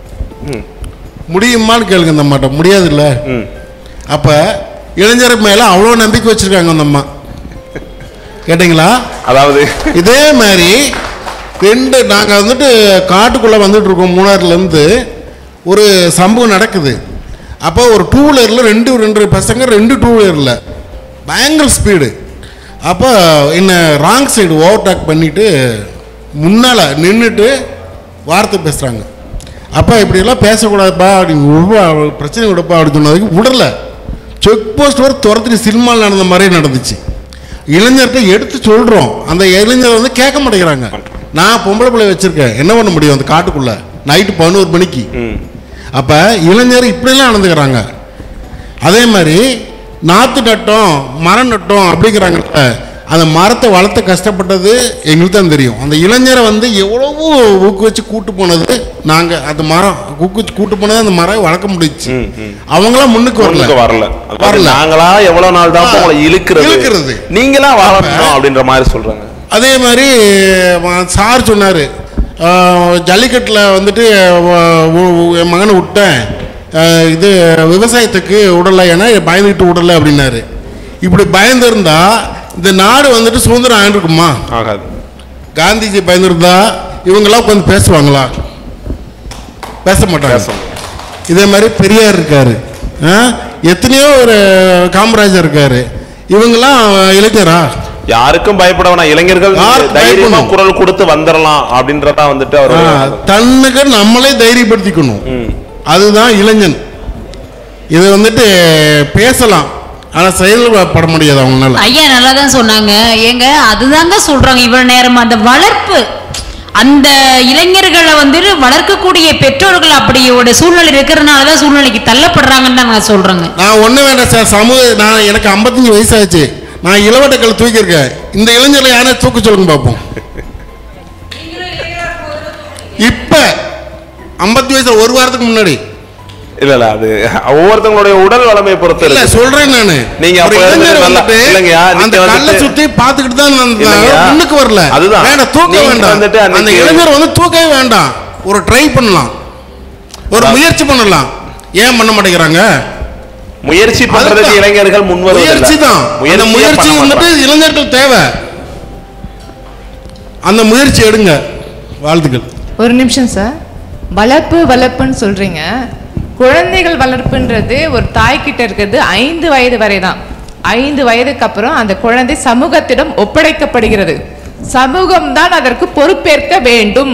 முடியுமான்னு கேளுங்க இந்த அம்மாட்ட முடியாதுல்ல அப்போ இளைஞர் மேலே அவ்வளோ நம்பிக்கை வச்சுருக்காங்க அந்த அம்மா கேட்டிங்களா
அதாவது
இதே மாதிரி ரெண்டு நாங்கள் வந்துட்டு காட்டுக்குள்ளே வந்துட்டு இருக்கோம் மூணாறுலேருந்து ஒரு சம்பவம் நடக்குது அப்போ ஒரு டூ வீலரில் ரெண்டு ரெண்டு பசங்க ரெண்டு டூ வீலரில் பயங்கர ஸ்பீடு அப்போ என்ன ராங் சைடு ஓவர்டேக் பண்ணிவிட்டு முன்னால் நின்றுட்டு வார்த்தை பேசுகிறாங்க அப்பா இப்படியெல்லாம் பேசக்கூடாதுப்பா அப்படி விடுப்பா பிரச்சனை விடப்பா அப்படின்னு சொன்னதுக்கு விடல செக் போஸ்ட் வரை துரத்துட்டு சினிமாவில் நடந்த மாதிரியே நடந்துச்சு இளைஞர்கிட்ட எடுத்து சொல்கிறோம் அந்த இளைஞர் வந்து கேட்க மாட்டேங்கிறாங்க நான் பொம்பளை பிள்ளை வச்சுருக்கேன் என்ன பண்ண முடியும் அந்த காட்டுக்குள்ளே நைட்டு பதினோரு மணிக்கு அப்போ இளைஞர் இப்படிலாம் நடந்துக்கிறாங்க அதே மாதிரி நாற்று நட்டோம் மரம் நட்டோம் அப்படிங்கிறாங்கல்ல அந்த மரத்தை வளர்த்து கஷ்டப்பட்டது எங்களுக்கு தான் தெரியும் அந்த இளைஞரை வந்து எவ்வளவோ ஊக்குவிச்சு கூட்டு போனது நாங்கள் அந்த மரம் ஊக்குவிச்சு கூட்டு போனது அந்த மரம் வளர்க்க முடிச்சு அவங்களாம் முன்னுக்கு
முன்னுக்கு
வரல
வரல அதாவது நாங்களா எவ்வளவு நாள் தான் உங்களை இழுக்கிறது
இழுக்கிறது.
நீங்களா வாழணும் அப்படின்ற மாதிரி சொல்றாங்க
அதே மாதிரி ம- சார் சொன்னார் ஜல்லிக்கட்டில் வந்துட்டு வ- உ- உ- என் மகனை விட்டேன் அஹ், இது விவசாயத்துக்கு விடலை ஏன்னா பயந்துக்கிட்டு விடலை அப்படின்னாரு இப்படி பயந்துருந்தா இந்த நாடு வந்துட்டு சுதந்திரம் ஆயிருக்குமா
ஆகாது
காந்திஜி பயந்துருந்தா இவங்கெல்லாம் உட்காந்து பேசுவாங்களா பேச மாட்டாங்க இதே மாதிரி பெரியார் இருக்காரு ஆ? எத்தனையோ ஒரு காமராஜர் இருக்காரு இவங்கெல்லாம் இளைஞரா
யாருக்கும் பயப்பட வேணாம் இளைஞர்கள்
யாருக்கும்
தைரியமா
பயப்படணும்.
குரல் கொடுத்து வந்துடலாம் அப்படின்றதா வந்துட்டு
ஆ,
அவர்
தன்னுக்கு நம்மளே தைரியப்படுத்திக்கணும் அதுதான் இளைஞன் இது வந்துட்டு பேசலாம் ஆனா செயல்பட முடியாது அவங்களால
ஐயா நல்லா தான் சொன்னாங்க ஏங்க அதுதாங்க சொல்றாங்க இவ்வளவு நேரம் அந்த வளர்ப்பு அந்த இளைஞர்களை வந்துட்டு வளர்க்கக்கூடிய பெற்றோர்கள் அப்படியோட சூழ்நிலை இருக்கிறதுனால தான் சூழ்நிலைக்கு தள்ளப்படுறாங்கன்னு தான் நான் சொல்றேங்க
நான் ஒண்ணு வேண்டாம் சார் சமூக நான் எனக்கு 55 வயசாச்சு நான் இளவட்டக்கல் தூக்கியிருக்கேன் இந்த இளைஞர்ல யாரை தூக்க சொல்லுங்க பார்ப்போம் இப்ப 50 வயசு ஒரு வாரத்துக்கு முன்னாடி
இல்ல இல்ல அது ஒவ்வொருத்தவங்களுடைய உடல் வளமை பொறுத்து
இல்ல
இருக்கு.
சொல்றேன் நானு
நீங்க
ஒரு
அப்ப
இளைஞர்
இருந்துட்டு நல்லா-
வந்துட்டு
இல்லைங்கய்யா, நீங்க
அந்த கல்லை
வந்துட்டு-
சுத்தி பாத்துக்கிட்டு தான் நான்
இல்லைங்கய்யா,
முன்னுக்கு வரல
அதுதான்.
வேண்டாம் தூக்க
நீங்க
வேண்டாம்
வந்துட்டு
அந்த
அன்னைக்கு-
இளைஞர் வந்து தூக்கவே வேண்டாம் ஒரு ட்ரை பண்ணலாம் ஒரு முயற்சி பண்ணலாம் ஏன் பண்ண மாட்டேங்கிறாங்க
முயற்சி பண்றதுக்கு
அதுதான்.
இளைஞர்கள் முன்
முயற்சி தான் அந்த முயற்சி வந்துட்டு இளைஞர்கள் தேவை அந்த முயற்சி எடுங்க வாழ்த்துக்கள்
ஒரு நிமிஷம் சார் வளர்ப்பு வளர்ப்புன்னு சொல்றீங்க குழந்தைகள் வளர்ப்புன்றது ஒரு தாய்கிட்ட இருக்கிறது ஐந்து வயது வரை தான் ஐந்து வயதுக்கு அப்புறம் அந்த குழந்தை சமூகத்திடம் ஒப்படைக்கப்படுகிறது சமூகம் தான் அதற்கு பொறுப்பேற்க வேண்டும்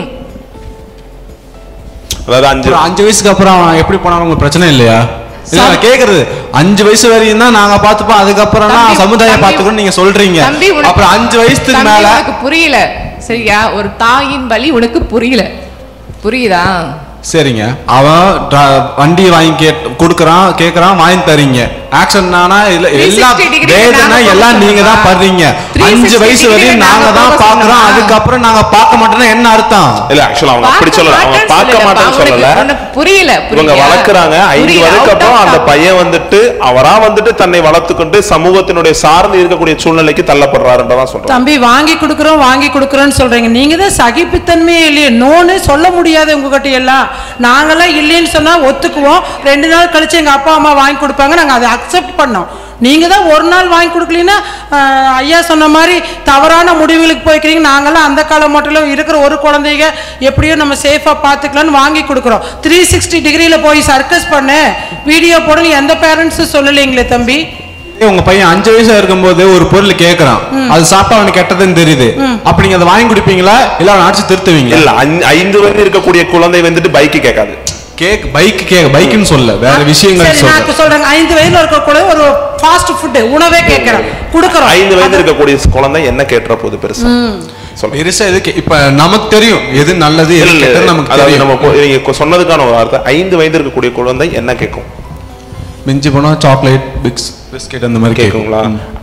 அதாவது அஞ்சு
ஒரு அஞ்சு வயசுக்கு அப்புறம் அவன் எப்படி போனாலும் உங்களுக்கு பிரச்சனை இல்லையா இல்ல நான் கேக்குறது அஞ்சு வயசு வரையும் தான் நாங்க பாத்துப்போம் அதுக்கப்புறம்
தம்பி,
சமுதாயம்
தம்பி,
பாத்துக்கணும் நீங்க சொல்றீங்க
தம்பி, உனக்கு-
அப்புறம் அஞ்சு வயசுக்கு
தம்பி,
மேல
உனக்கு புரியல சரியா ஒரு தாயின் வழி உனக்கு புரியல புரியுதா
சரிங்க அவன் ட- வண்டி வாங்கி கேட் கொடுக்கறான் கேக்குறான் வாங்கி தரீங்க ஆக்ஷன் ஆனா இல்ல
360
எல்லாம்
degree
வேதனை
நாங்க
எல்லாம்
போக
நீங்க தான்
சொல்லணுமா?
படுறீங்க
360
அஞ்சு வயசு
degree
வரையும்
நாங்க
நாங்க தான்
போக
பாக்குறோம்
சொல்லணுமா?
அதுக்கப்புறம் நாங்க பார்க்க மாட்டோம்னா என்ன அர்த்தம்
இல்ல ஆக்சுவலா அவங்க அப்படி சொல்லல அவங்க
மாட்டேன்னு
பார்க்க
சொல்லலப்பா,
மாட்டேன்னு
உனக்கு-
சொல்லல
உனக்கு புரியல
இவங்க
புரியுதா?
வளர்க்குறாங்க ஐந்து
புரியல,
வயதுக்கு
out
அப்புறம்
of
அந்த
topic.
பையன் வந்துட்டு அவரா வந்துட்டு தன்னை வளர்த்துக்கொண்டு சமூகத்தினுடைய சார்ந்து இருக்கக்கூடிய சூழ்நிலைக்கு தள்ளப்படுறாருன்றதான் சொல்றேன்
தம்பி வாங்கி கொடுக்குறோம் வாங்கி கொடுக்குறோன்னு சொல்றீங்க நீங்க தான் சகிப்புத்தன்மையே இல்லையே நோன்னு சொல்ல முடியாது உங்ககிட்ட எல்லாம் நாங்கெல்லாம் இல்லைன்னு சொன்னா ஒத்துக்குவோம் ரெண்டு நாள் கழிச்சு எங்க அப்பா அம்மா வாங்கி கொடுப்பாங்க நாங்க அதை அக்செப்ட் பண்ணோம் நீங்க தான் ஒரு நாள் வாங்கி கொடுக்கலன்னா ஆஹ், ஐயா சொன்ன மாதிரி தவறான முடிவுகளுக்கு போய்க்கிறீங்க நாங்கெல்லாம் அந்த காலம் மட்டும் இருக்கிற ஒரு குழந்தைங்க எப்படியோ நம்ம சேஃபாக பார்த்துக்கலாம்னு வாங்கி கொடுக்குறோம் த்ரீ சிக்ஸ்டி டிகிரியில் போய் சர்க்கஸ் பண்ணு வீடியோ போடுன்னு எந்த பேரண்ட்ஸும் சொல்லலைங்களே தம்பி
ஏய், உங்க பையன் அஞ்சு வயசா இருக்கும்போது ஒரு பொருள் கேக்குறான் அது சாப்பிட்டா அவனுக்கு கெட்டதுன்னு தெரியுது அப்ப நீங்க அதை வாங்கி கொடுப்பீங்களா இல்ல அவனை அடிச்சு திருத்துவீங்க
இல்ல ஐந்து- ஐந்து வயது இருக்கக்கூடிய குழந்தை வந்துட்டு பைக்கு கேட்காது
கேக் பைக் கேக் பைக்குன்னு சொல்ல வேற விஷயங்கள்
சரி
சொல்ல
நான் சொல்றேன் ஐந்து வயதுல இருக்க கூட ஒரு ஃபாஸ்ட் ஃபுட் உணவே கேட்கிறேன் கொடுக்கறோம்
ஐந்து வயது இருக்கக்கூடிய குழந்தை என்ன கேட்டுற போது பெருசா சொல்லுங்க
பெருசா எது கே- இப்ப நமக்கு தெரியும் எது நல்லது எது
இல்ல, இல்ல,
கெட்டது நமக்கு
அதாவது
தெரியும்
நம்ம கொ- நீங்க கொ- சொன்னதுக்கான ஒரு வார்த்தை ஐந்து வயது இருக்கக்கூடிய குழந்தை என்ன கேட்கும்
மிஞ்சி போனா சாக்லேட் பிக்ஸ் பிஸ்கெட் அந்த மாதிரி கேட்குங்களா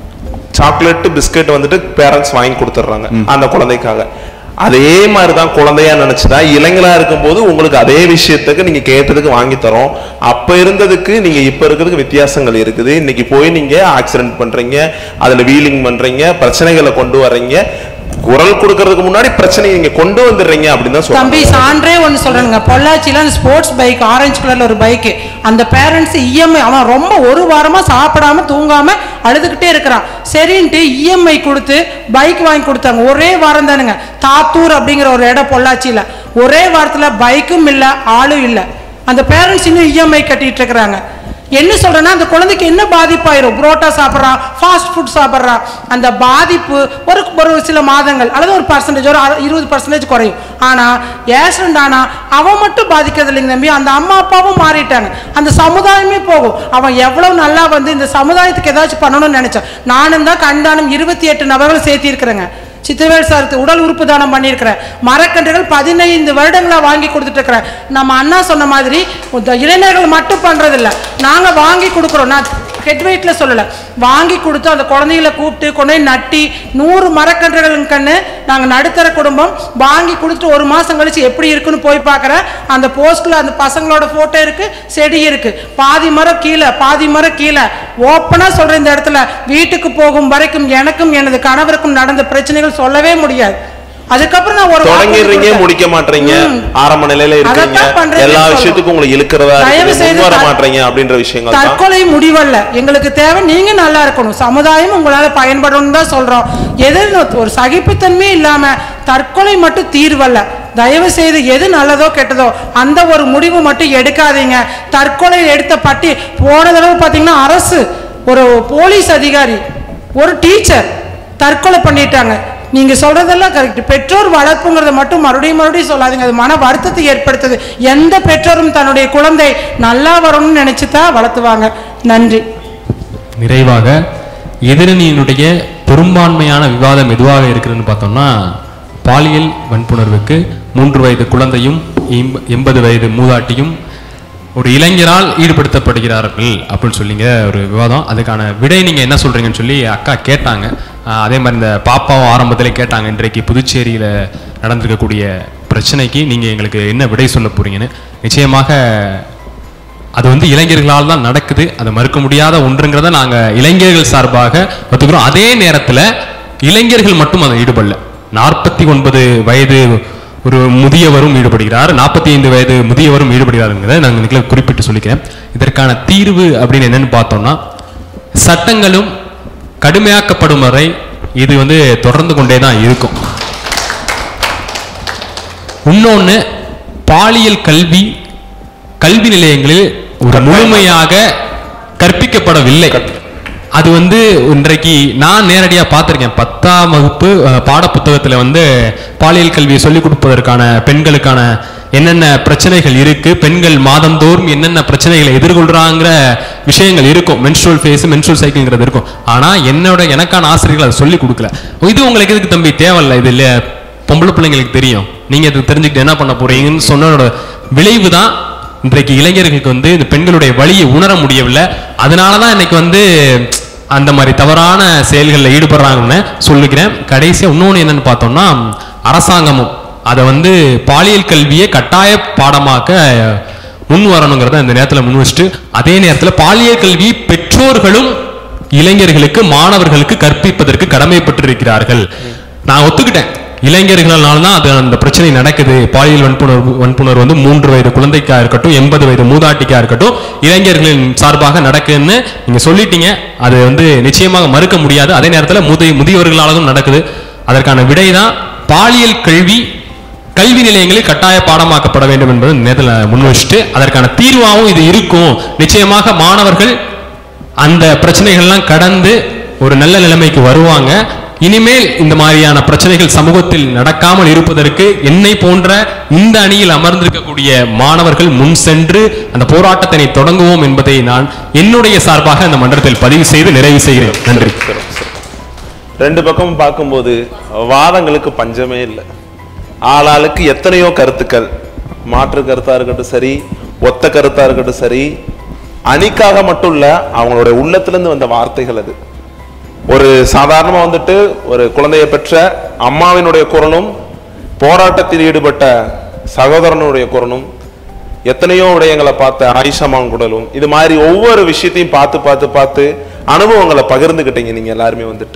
சாக்லேட் பிஸ்கட் வந்துட்டு பேரண்ட்ஸ் வாங்கி கொடுத்துட்றாங்க அந்த குழந்தைக்காக அதே மாதிரி தான் குழந்தையா நினைச்சுதான் இளைஞரா இருக்கும்போது உங்களுக்கு அதே விஷயத்துக்கு நீங்க கேட்டதுக்கு வாங்கி தரோம் அப்ப இருந்ததுக்கு நீங்க இப்ப இருக்கிறதுக்கு வித்தியாசங்கள் இருக்குது இன்னைக்கு போய் நீங்க ஆக்சிடென்ட் பண்றீங்க அதுல வீலிங் பண்றீங்க பிரச்சனைகளை கொண்டு வர்றீங்க குரல் கொடுக்கறதுக்கு முன்னாடி பிரச்சனையை நீங்க கொண்டு வந்துடுறீங்க அப்படின்னு தான்
தம்பி
சொல்றாங்க
சான்றே ஒன்று சொல்றேனுங்க பொள்ளாச்சியில் அந்த ஸ்போர்ட்ஸ் பைக் ஆரஞ்சு கலர்ல ஒரு பைக்கு அந்த பேரண்ட்ஸ் இஎம்ஐ அவன் ரொம்ப ஒரு வாரமா சாப்பிடாம தூங்காம அழுதுகிட்டே இருக்கிறான் சரின்ட்டு இஎம்ஐ கொடுத்து பைக் வாங்கி கொடுத்தாங்க ஒரே வாரம் தானுங்க தாத்தூர் அப்படிங்கிற ஒரு இடம் பொள்ளாச்சியில ஒரே வாரத்துல பைக்கும் இல்ல ஆளும் இல்ல அந்த பேரண்ட்ஸ் இன்னும் இஎம்ஐ கட்டிட்டு இருக்கிறாங்க என்ன சொல்றேன்னா அந்த குழந்தைக்கு என்ன பாதிப்பாயிரும் புரோட்டா சாப்பிட்றான் ஃபாஸ்ட் ஃபுட் சாப்பிட்றான் அந்த பாதிப்பு ஒரு ஒரு சில மாதங்கள் அல்லது ஒரு பர்சன்டேஜ் ஒரு அறு- இருபது பர்சன்டேஜ் குறையும் ஆனா ஆக்சிடென்ட் ஆனா அவன் மட்டும் பாதிக்கிறது இல்லைங்க தம்பி அந்த அம்மா அப்பாவும் மாறிட்டாங்க அந்த சமுதாயமே போகும் அவன் எவ்வளவு நல்லா வந்து இந்த சமுதாயத்துக்கு ஏதாச்சும் பண்ணணும்னு நினைச்சான் நானும் தான் கண்தானம் இருபத்தி எட்டு நபர்களை சேர்த்திருக்கிறேங்க சித்திரவேல் சாருக்கு உடல் உறுப்பு தானம் பண்ணியிருக்கிறேன் மரக்கன்றுகள் பதினைந்து வருடங்களா வாங்கி கொடுத்துட்டு இருக்கிறேன் நம்ம அண்ணா சொன்ன மாதிரி இந்த இளைஞர்கள் மட்டும் பண்றதில்ல நாங்க வாங்கி கொடுக்குறோம் நான் ஹெட் வெயிட்ல சொல்லல வாங்கி கொடுத்து அந்த குழந்தைகளை கூப்பிட்டு கொண்டு போய் நட்டி நூறு மரக்கன்றுகள் கண்ணு நாங்க நடுத்தர குடும்பம் வாங்கி கொடுத்துட்டு ஒரு மாசம் கழிச்சு எப்படி இருக்குன்னு போய் பார்க்கறேன் அந்த போஸ்ட்ல அந்த பசங்களோட போட்டோ இருக்கு செடி இருக்கு பாதி மரம் கீழே பாதி மரம் கீழே ஓப்பனா சொல்றேன் இந்த இடத்துல வீட்டுக்கு போகும் வரைக்கும் எனக்கும் எனது கணவருக்கும் நடந்த பிரச்சனைகள் சொல்லவே முடியாது அதுக்கப்புறம் நான் ஒரு வாக்குறுதி
தொடங்கிடுறீங்க
கொடுத்தேன்.
முடிக்க மாட்டீங்க
ம்.
ஆரம்ப நிலையில இருக்கீங்க
அதைத்தான் பண்றேன்னு
எல்லா
சொல்றோம்.
விஷயத்துக்கும் உங்களை இழுக்கிறதா
தயவு
இருக்குது
செய்து
முன் வர
தற்-
மாட்டீங்க அப்படின்ற விஷயங்கள் தான்
தற்கொலை முடிவல்ல எங்களுக்கு தேவை நீங்க நல்லா இருக்கணும் சமுதாயம் உங்களால பயன்படணும் தான் சொல்றோம் எதிர் ஒரு சகிப்புத்தன்மை இல்லாம தற்கொலை மட்டும் தீர்வல்ல தயவு செய்து எது நல்லதோ கெட்டதோ அந்த ஒரு முடிவு மட்டும் எடுக்காதீங்க தற்கொலை எடுத்த பட்டி போன தடவை பாத்தீங்கன்னா அரசு ஒரு போலீஸ் அதிகாரி ஒரு டீச்சர் தற்கொலை பண்ணிட்டாங்க நீங்க சொல்றதெல்லாம் கரெக்ட் பெற்றோர் வளர்ப்புங்கிறத மட்டும் மறுபடியும் மறுபடியும் சொல்லாதீங்க அது மன வருத்தத்தை ஏற்படுத்துது எந்த பெற்றோரும் தன்னுடைய குழந்தை நல்லா வரணும்னு நினைச்சு தான் வளர்த்துவாங்க நன்றி
நிறைவாக எதிரணியினுடைய பெரும்பான்மையான விவாதம் எதுவாக இருக்குதுன்னு பார்த்தோம்னா பாலியல் வன்புணர்வுக்கு மூன்று வயது குழந்தையும் எம்ப- எண்பது வயது மூதாட்டியும் ஒரு இளைஞரால் ஈடுபடுத்தப்படுகிறார்கள் அப்படின்னு சொல்லிங்க ஒரு விவாதம் அதுக்கான விடை நீங்கள் என்ன சொல்கிறீங்கன்னு சொல்லி அக்கா கேட்டாங்க ஆஹ் அதே மாதிரி இந்த பாப்பாவும் ஆரம்பத்திலே கேட்டாங்க இன்றைக்கு புதுச்சேரியில் நடந்திருக்கக்கூடிய பிரச்சனைக்கு நீங்கள் எங்களுக்கு என்ன விடை சொல்ல போறீங்கன்னு நிச்சயமாக அது வந்து இளைஞர்களால் தான் நடக்குது அதை மறுக்க முடியாத ஒன்றுங்கிறத நாங்கள் இளைஞர்கள் சார்பாக ஒத்துக்கிறோம் அதே நேரத்தில் இளைஞர்கள் மட்டும் அதை ஈடுபடல நாற்பத்தி ஒன்பது வயது ஒரு முதியவரும் ஈடுபடுகிறார் நாற்பத்தி ஐந்து வயது முதியவரும் ஈடுபடுகிறாருங்கிறத நாங்கள் இன்னைக்கு குறிப்பிட்டு சொல்லிக்கிறேன் இதற்கான தீர்வு அப்படின்னு என்னன்னு பார்த்தோம்னா சட்டங்களும் கடுமையாக்கப்படும் வரை இது வந்து தொடர்ந்து கொண்டே தான் இருக்கும் இன்னொன்று பாலியல் கல்வி கல்வி நிலையங்களில் ஒரு முழுமையாக கற்பிக்கப்படவில்லை அது வந்து இன்றைக்கு நான் நேரடியாக பார்த்துருக்கேன் பத்தாம் வகுப்பு அஹ், பாடப்புத்தகத்தில் வந்து பாலியல் கல்வியை சொல்லிக் கொடுப்பதற்கான பெண்களுக்கான என்னென்ன பிரச்சனைகள் இருக்கு பெண்கள் மாதந்தோறும் என்னென்ன பிரச்சனைகளை எதிர்கொள்றாங்கிற விஷயங்கள் இருக்கும் மென்ஸ்ட்ரல் ஃபேஸ் மென்ஸ்ட்ரல் சைக்கிள்ங்கிறது இருக்கும் ஆனா என்னோட எனக்கான ஆசிரியர்கள் அதை சொல்லி கொடுக்கல இது உங்களுக்கு எதுக்கு தம்பி தேவையில்ல இது இல்ல பொம்பளை பிள்ளைங்களுக்கு தெரியும் நீங்க இது தெரிஞ்சுக்கிட்டு என்ன பண்ண போறீங்கன்னு சொன்னதோட விளைவு தான் இன்றைக்கு இளைஞர்களுக்கு வந்து இந்த பெண்களுடைய வழியை உணர முடியவில்லை அதனால தான் இன்னைக்கு வந்து அந்த மாதிரி தவறான செயல்களில் ஈடுபடுறாங்கன்னு சொல்லிக்கிறேன் கடைசியாக இன்னொன்று என்னன்னு பார்த்தோம்னா அரசாங்கமும் அதை வந்து பாலியல் கல்வியை கட்டாய பாடமாக்க முன் வரணுங்கிறத இந்த நேரத்தில் முன் வச்சுட்டு அதே நேரத்தில் பாலியல் கல்வி பெற்றோர்களும் இளைஞர்களுக்கு மாணவர்களுக்கு கற்பிப்பதற்கு கடமைப்பட்டிருக்கிறார்கள் நான் ஒத்துக்கிட்டேன் இளைஞர்களால தான் அது அந்த பிரச்சனை நடக்குது பாலியல் வன்புணர்வு வன்புணர்வு வந்து மூன்று வயது குழந்தைக்கா இருக்கட்டும் எண்பது வயது மூதாட்டிக்கா இருக்கட்டும் இளைஞர்களின் சார்பாக நடக்குதுன்னு நீங்க சொல்லிட்டீங்க அது வந்து நிச்சயமாக மறுக்க முடியாது அதே நேரத்தில் முதிய முதியவர்களாலும் நடக்குது அதற்கான விடை தான் பாலியல் கல்வி கல்வி நிலையங்களில் கட்டாய பாடமாக்கப்பட வேண்டும் என்பது இந்த நேரத்தில் முன் வச்சுட்டு அதற்கான தீர்வாகவும் இது இருக்கும் நிச்சயமாக மாணவர்கள் அந்த பிரச்சனைகள்லாம் கடந்து ஒரு நல்ல நிலைமைக்கு வருவாங்க இனிமேல் இந்த மாதிரியான பிரச்சனைகள் சமூகத்தில் நடக்காமல் இருப்பதற்கு என்னை போன்ற இந்த அணியில் அமர்ந்திருக்கக்கூடிய மாணவர்கள் முன் சென்று அந்த போராட்டத்தினை தொடங்குவோம் என்பதை நான் என்னுடைய சார்பாக இந்த மன்றத்தில் பதிவு செய்து நிறைவு செய்கிறேன் நன்றி
ரெண்டு பக்கமும் பார்க்கும்போது வாதங்களுக்கு பஞ்சமே இல்லை ஆளாளுக்கு எத்தனையோ கருத்துக்கள் மாற்று கருத்தா இருக்கட்டும் சரி ஒத்த கருத்தா இருக்கட்டும் சரி அணிக்காக மட்டும் இல்ல அவங்களோட உள்ளத்துல இருந்து வந்த வார்த்தைகள் அது ஒரு சாதாரணமா வந்துட்டு ஒரு குழந்தையை பெற்ற அம்மாவினுடைய குரலும் போராட்டத்தில் ஈடுபட்ட சகோதரனுடைய குரலும் எத்தனையோ விடயங்களை பார்த்த ஆயிஷாமான் குடலும் இது மாதிரி ஒவ்வொரு விஷயத்தையும் பார்த்து பார்த்து பார்த்து அனுபவங்களை பகிர்ந்துக்கிட்டீங்க நீங்க எல்லாருமே வந்துட்டு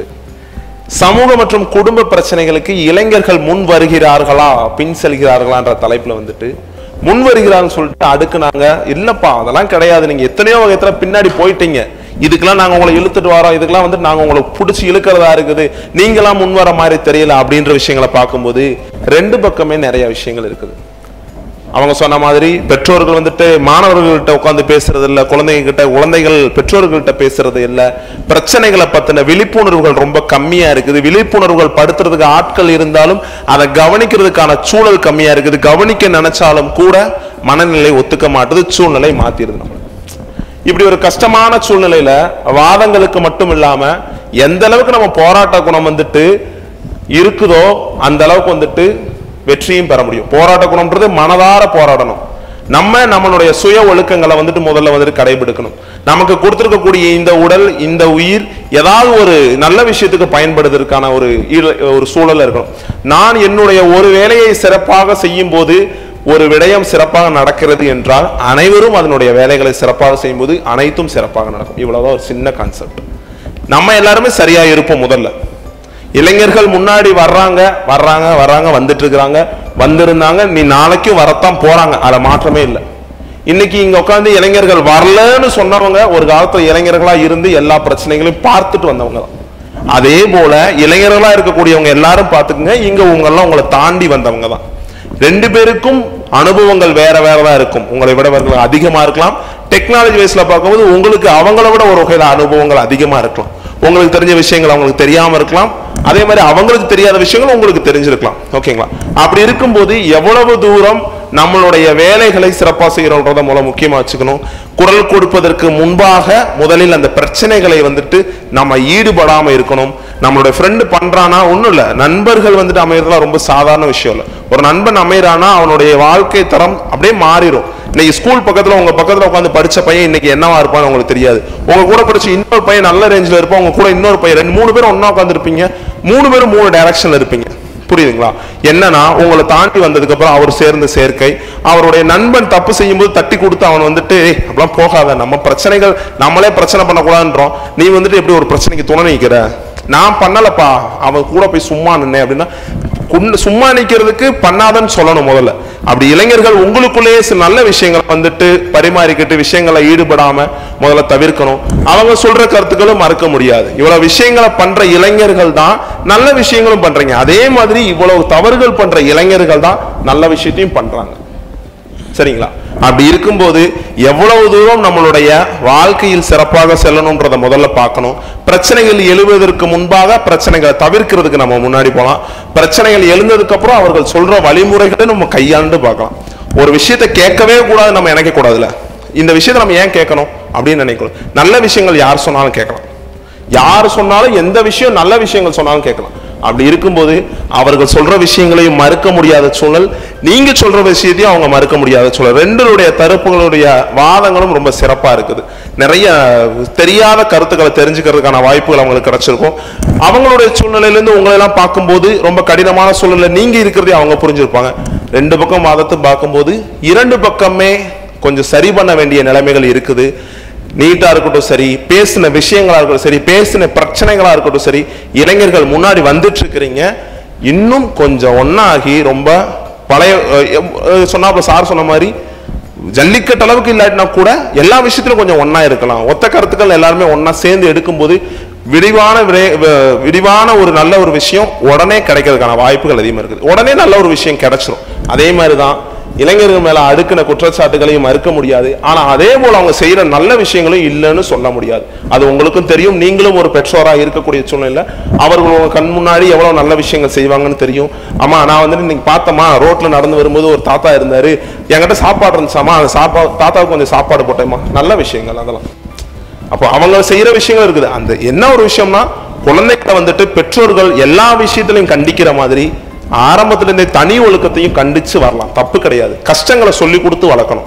சமூக மற்றும் குடும்ப பிரச்சனைகளுக்கு இளைஞர்கள் முன் வருகிறார்களா பின் செல்கிறார்களான்ற தலைப்புல வந்துட்டு முன் வருகிறான்னு சொல்லிட்டு அடுக்குனாங்க இல்லப்பா அதெல்லாம் கிடையாது நீங்க எத்தனையோ வகையத்துல பின்னாடி போயிட்டீங்க இதுக்கெல்லாம் நாங்க உங்களை இழுத்துட்டு வரோம் இதுக்கெல்லாம் வந்துட்டு நாங்க உங்களை பிடிச்சி இழுக்கிறதா இருக்குது நீங்களாம் முன் வர மாதிரி தெரியல அப்படின்ற விஷயங்களை பார்க்கும்போது ரெண்டு பக்கமே நிறைய விஷயங்கள் இருக்குது அவங்க சொன்ன மாதிரி பெற்றோர்கள் வந்துட்டு மாணவர்கள்ட்ட உட்காந்து பேசுறது இல்ல குழந்தைங்க கிட்ட குழந்தைகள் பெற்றோர்கள்ட்ட பேசுறது இல்ல பிரச்சனைகளை பத்தின விழிப்புணர்வுகள் ரொம்ப கம்மியா இருக்குது விழிப்புணர்வுகள் படுத்துறதுக்கு ஆட்கள் இருந்தாலும் அதை கவனிக்கிறதுக்கான சூழல் கம்மியா இருக்குது கவனிக்க நினைச்சாலும் கூட மனநிலை ஒத்துக்க மாட்டுது சூழ்நிலை மாத்திருது நம்ம இப்படி ஒரு கஷ்டமான சூழ்நிலையில வாதங்களுக்கு மட்டும் இல்லாம எந்த அளவுக்கு நம்ம போராட்ட குணம் வந்துட்டு இருக்குதோ அந்த அளவுக்கு வந்துட்டு வெற்றியும் பெற முடியும் போராட்ட குணம்ன்றது மனதார போராடணும் நம்ம நம்மளுடைய சுய ஒழுக்கங்களை வந்துட்டு முதல்ல வந்துட்டு கடைபிடிக்கணும் நமக்கு கொடுத்திருக்கக்கூடிய இந்த உடல் இந்த உயிர் ஏதாவது ஒரு நல்ல விஷயத்துக்கு பயன்படுவதற்கான ஒரு ஈர- ஒரு சூழல் இருக்கணும் நான் என்னுடைய ஒரு வேலையை சிறப்பாக செய்யும் போது ஒரு விடயம் சிறப்பாக நடக்கிறது என்றால் அனைவரும் அதனுடைய வேலைகளை சிறப்பாக செய்யும்போது அனைத்தும் சிறப்பாக நடக்கும் இவ்வளவுதான் ஒரு சின்ன கான்செப்ட் நம்ம எல்லாருமே சரியா இருப்போம் முதல்ல இளைஞர்கள் முன்னாடி வர்றாங்க வர்றாங்க வர்றாங்க வந்துட்டு இருக்கிறாங்க வந்திருந்தாங்க நீ நாளைக்கும் வரத்தான் போறாங்க அதுல மாற்றமே இல்லை இன்னைக்கு இங்க உட்கார்ந்து இளைஞர்கள் வரலன்னு சொன்னவங்க ஒரு காலத்துல இளைஞர்களா இருந்து எல்லா பிரச்சனைகளையும் பார்த்துட்டு வந்தவங்க தான் அதே போல இளைஞர்களா இருக்கக்கூடியவங்க எல்லாரும் பார்த்துக்குங்க இங்க உங்க எல்லாம் உங்களை தாண்டி வந்தவங்க தான் ரெண்டு பேருக்கும் அனுபவங்கள் வேற வேற தான் இருக்கும் உங்களை விட அவர்கள் அதிகமா இருக்கலாம் டெக்னாலஜி வைஸ்ல பார்க்கும்போது உங்களுக்கு அவங்கள விட ஒரு வகையில அனுபவங்கள் அதிகமா இருக்கலாம் உங்களுக்கு தெரிஞ்ச விஷயங்கள் அவங்களுக்கு தெரியாம இருக்கலாம் அதே மாதிரி அவங்களுக்கு தெரியாத விஷயங்கள் உங்களுக்கு தெரிஞ்சிருக்கலாம் ஓகேங்களா அப்படி இருக்கும்போது எவ்வளவு தூரம் நம்மளுடைய வேலைகளை சிறப்பாக செய்கிறோன்றத மூலம் முக்கியமா வச்சுக்கணும் குரல் கொடுப்பதற்கு முன்பாக முதலில் அந்த பிரச்சனைகளை வந்துட்டு நம்ம ஈடுபடாம இருக்கணும் நம்மளுடைய ஃப்ரெண்டு பண்றானா ஒண்ணும் இல்ல நண்பர்கள் வந்துட்டு அமையறதுலாம் ரொம்ப சாதாரண விஷயம் இல்ல ஒரு நண்பன் அமையறானா அவனுடைய வாழ்க்கை தரம் அப்படியே மாறிடும் இன்னைக்கு ஸ்கூல் பக்கத்துல உங்க பக்கத்துல உட்காந்து படிச்ச பையன் இன்னைக்கு என்னவா இருப்பான்னு உங்களுக்கு தெரியாது உங்க கூட படிச்ச இன்னொரு பையன் நல்ல ரேஞ்சில் இருப்பான் உங்க கூட இன்னொரு பையன் ரெண்டு மூணு பேரும் ஒண்ணா உட்காந்து இருப்பீங்க மூணு பேரும் மூணு டைரக்ஷன்ல இருப்பீங்க புரியுதுங்களா என்னன்னா உங்களை தாண்டி வந்ததுக்கு அப்புறம் அவர் சேர்ந்த சேர்க்கை அவருடைய நண்பன் தப்பு செய்யும்போது தட்டி கொடுத்து அவன் வந்துட்டு "ஏய், அப்படிலாம் போகாத நம்ம பிரச்சனைகள் நம்மளே பிரச்சனை பண்ணக்கூடாதுன்றோம் நீ வந்துட்டு எப்படி ஒரு பிரச்சனைக்கு துணை நிக்கிற நான் பண்ணலப்பா அவன் கூட போய் சும்மா நின்னேன் அப்படின்னா குன்னு- சும்மா நிக்கிறதுக்கு பண்ணாதன்னு சொல்லணும் முதல்ல அப்படி இளைஞர்கள் உங்களுக்குள்ளேயே சில நல்ல விஷயங்களை வந்துட்டு பரிமாறிக்கிட்டு விஷயங்களை ஈடுபடாம முதல்ல தவிர்க்கணும் அவங்க சொல்ற கருத்துக்களும் மறுக்க முடியாது இவ்வளவு விஷயங்களை பண்ற இளைஞர்கள் தான் நல்ல விஷயங்களும் பண்றீங்க அதே மாதிரி இவ்வளவு தவறுகள் பண்ற இளைஞர்கள் தான் நல்ல விஷயத்தையும் பண்றாங்க சரிங்களா அப்படி இருக்கும்போது எவ்வளவு தூரம் நம்மளுடைய வாழ்க்கையில் சிறப்பாக செல்லணும்ன்றத முதல்ல பார்க்கணும் பிரச்சனைகள் எழுவதற்கு முன்பாக பிரச்சனைகளை தவிர்க்கிறதுக்கு நம்ம முன்னாடி போகலாம் பிரச்சனைகள் எழுந்ததுக்கு அப்புறம் அவர்கள் சொல்ற வழிமுறைகளை நம்ம கையாண்டு பார்க்கலாம் ஒரு விஷயத்தை கேட்கவே கூடாது நம்ம நினைக்க கூடாதுல இந்த விஷயத்தை நம்ம ஏன் கேட்கணும் அப்படின்னு நினைக்கணும் நல்ல விஷயங்கள் யார் சொன்னாலும் கேட்கலாம் யார் சொன்னாலும் எந்த விஷயம் நல்ல விஷயங்கள் சொன்னாலும் கேட்கலாம் அப்படி இருக்கும்போது அவர்கள் சொல்ற விஷயங்களையும் மறுக்க முடியாத சூழல் நீங்க சொல்ற விஷயத்தையும் அவங்க மறுக்க முடியாத சூழல் ரெண்டுடைய தரப்புகளுடைய வாதங்களும் ரொம்ப சிறப்பா இருக்குது நிறைய தெரியாத கருத்துக்களை தெரிஞ்சுக்கிறதுக்கான வாய்ப்புகள் அவங்களுக்கு கிடைச்சிருக்கும் அவங்களுடைய சூழ்நிலையில இருந்து உங்களை எல்லாம் பார்க்கும்போது ரொம்ப கடினமான சூழ்நிலை நீங்க இருக்கிறதே அவங்க புரிஞ்சிருப்பாங்க ரெண்டு பக்கம் வாதத்தை பார்க்கும்போது இரண்டு பக்கமே கொஞ்சம் சரி பண்ண வேண்டிய நிலைமைகள் இருக்குது நீட்டா இருக்கட்டும் சரி பேசின விஷயங்களா இருக்கட்டும் சரி பேசின பிரச்சனைகளா இருக்கட்டும் சரி இளைஞர்கள் முன்னாடி வந்துட்டு இருக்கிறீங்க இன்னும் கொஞ்சம் ஒன்னாகி ரொம்ப பழைய அஹ், அஹ், சொன்னாப்புல சார் சொன்ன மாதிரி ஜல்லிக்கட்டு அளவுக்கு இல்லாட்டினா கூட எல்லா விஷயத்திலும் கொஞ்சம் ஒண்ணா இருக்கலாம் ஒத்த கருத்துக்கள் எல்லாருமே ஒண்ணா சேர்ந்து எடுக்கும்போது விரிவான விரை- வ- விரிவான ஒரு நல்ல ஒரு விஷயம் உடனே கிடைக்கிறதுக்கான வாய்ப்புகள் அதிகமா இருக்குது உடனே நல்ல ஒரு விஷயம் கிடைச்சிரும் அதே மாதிரி தான் இளைஞர்கள் மேல அடுக்கின குற்றச்சாட்டுகளையும் மறுக்க முடியாது ஆனா அதே போல அவங்க செய்யற நல்ல விஷயங்களும் இல்லைன்னு சொல்ல முடியாது அது உங்களுக்கும் தெரியும் நீங்களும் ஒரு பெற்றோரா இருக்கக்கூடிய சூழ்நிலை அவர்கள் உங்க கண் முன்னாடி எவ்வளவு நல்ல விஷயங்கள் செய்வாங்கன்னு தெரியும் ஆமா நான் வந்துட்டு நீங்க பார்த்தமா ரோட்ல நடந்து வரும்போது ஒரு தாத்தா இருந்தாரு என்கிட்ட சாப்பாடு இருந்துச்சாமா அந்த சாப்பாடு தாத்தாவுக்கு கொஞ்சம் சாப்பாடு போட்டேமா நல்ல விஷயங்கள் அதெல்லாம் அப்போ அவங்க செய்யற விஷயங்கள் இருக்குது அந்த என்ன ஒரு விஷயம்னா குழந்தைகளை வந்துட்டு பெற்றோர்கள் எல்லா விஷயத்திலையும் கண்டிக்கிற மாதிரி ஆரம்பத்துல இருந்தே தனி ஒழுக்கத்தையும் கண்டிச்சு வரலாம் தப்பு கிடையாது கஷ்டங்களை சொல்லி கொடுத்து வளர்க்கணும்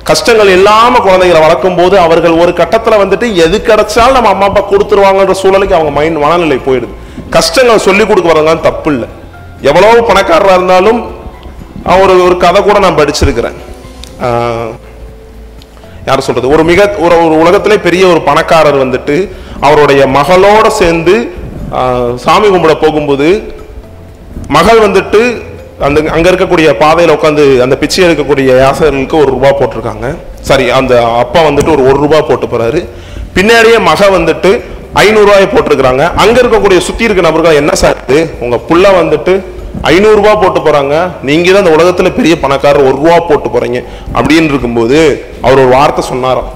கஷ்டங்கள் இல்லாம குழந்தைகளை வளர்க்கும் போது அவர்கள் ஒரு கட்டத்துல வந்துட்டு எது கிடைச்சாலும் நம்ம அம்மா அப்பா கொடுத்துருவாங்கன்ற சூழலுக்கு அவங்க மைண்ட் மனநிலை போயிடுது கஷ்டங்கள் சொல்லி கொடுக்க வரவங்க தப்பு இல்லை எவ்வளவு பணக்காரரா இருந்தாலும் அஹ் ஒரு ஒரு கதை கூட நான் படிச்சிருக்கிறேன் ஆஹ் யார் சொல்றது ஒரு மிக ஒரு ஒரு உலகத்திலே பெரிய ஒரு பணக்காரர் வந்துட்டு அவருடைய மகளோட சேர்ந்து ஆஹ், சாமி கும்பிட போகும்போது மகள் வந்துட்டு அந்த அங்க இருக்கக்கூடிய பாதையில உட்காந்து அந்த பிச்சை எடுக்கக்கூடிய யாசகர்களுக்கு ஒரு ரூபா போட்டிருக்காங்க சாரி அந்த அப்பா வந்துட்டு ஒரு ஒரு ரூபா போட்டு போறாரு பின்னாடியே மக வந்துட்டு ஐநூறு ரூபாய் போட்டிருக்கிறாங்க அங்க இருக்கக்கூடிய சுத்தி இருக்க நபர்கள் என்ன சார் இது உங்க புள்ள வந்துட்டு ஐநூறு ரூபாய் போட்டு போறாங்க நீங்க தான் இந்த உலகத்துல பெரிய பணக்காரர் ஒரு ரூபா போட்டு போறீங்க அப்படின்னு இருக்கும்போது அவர் ஒரு வார்த்தை சொன்னாராம்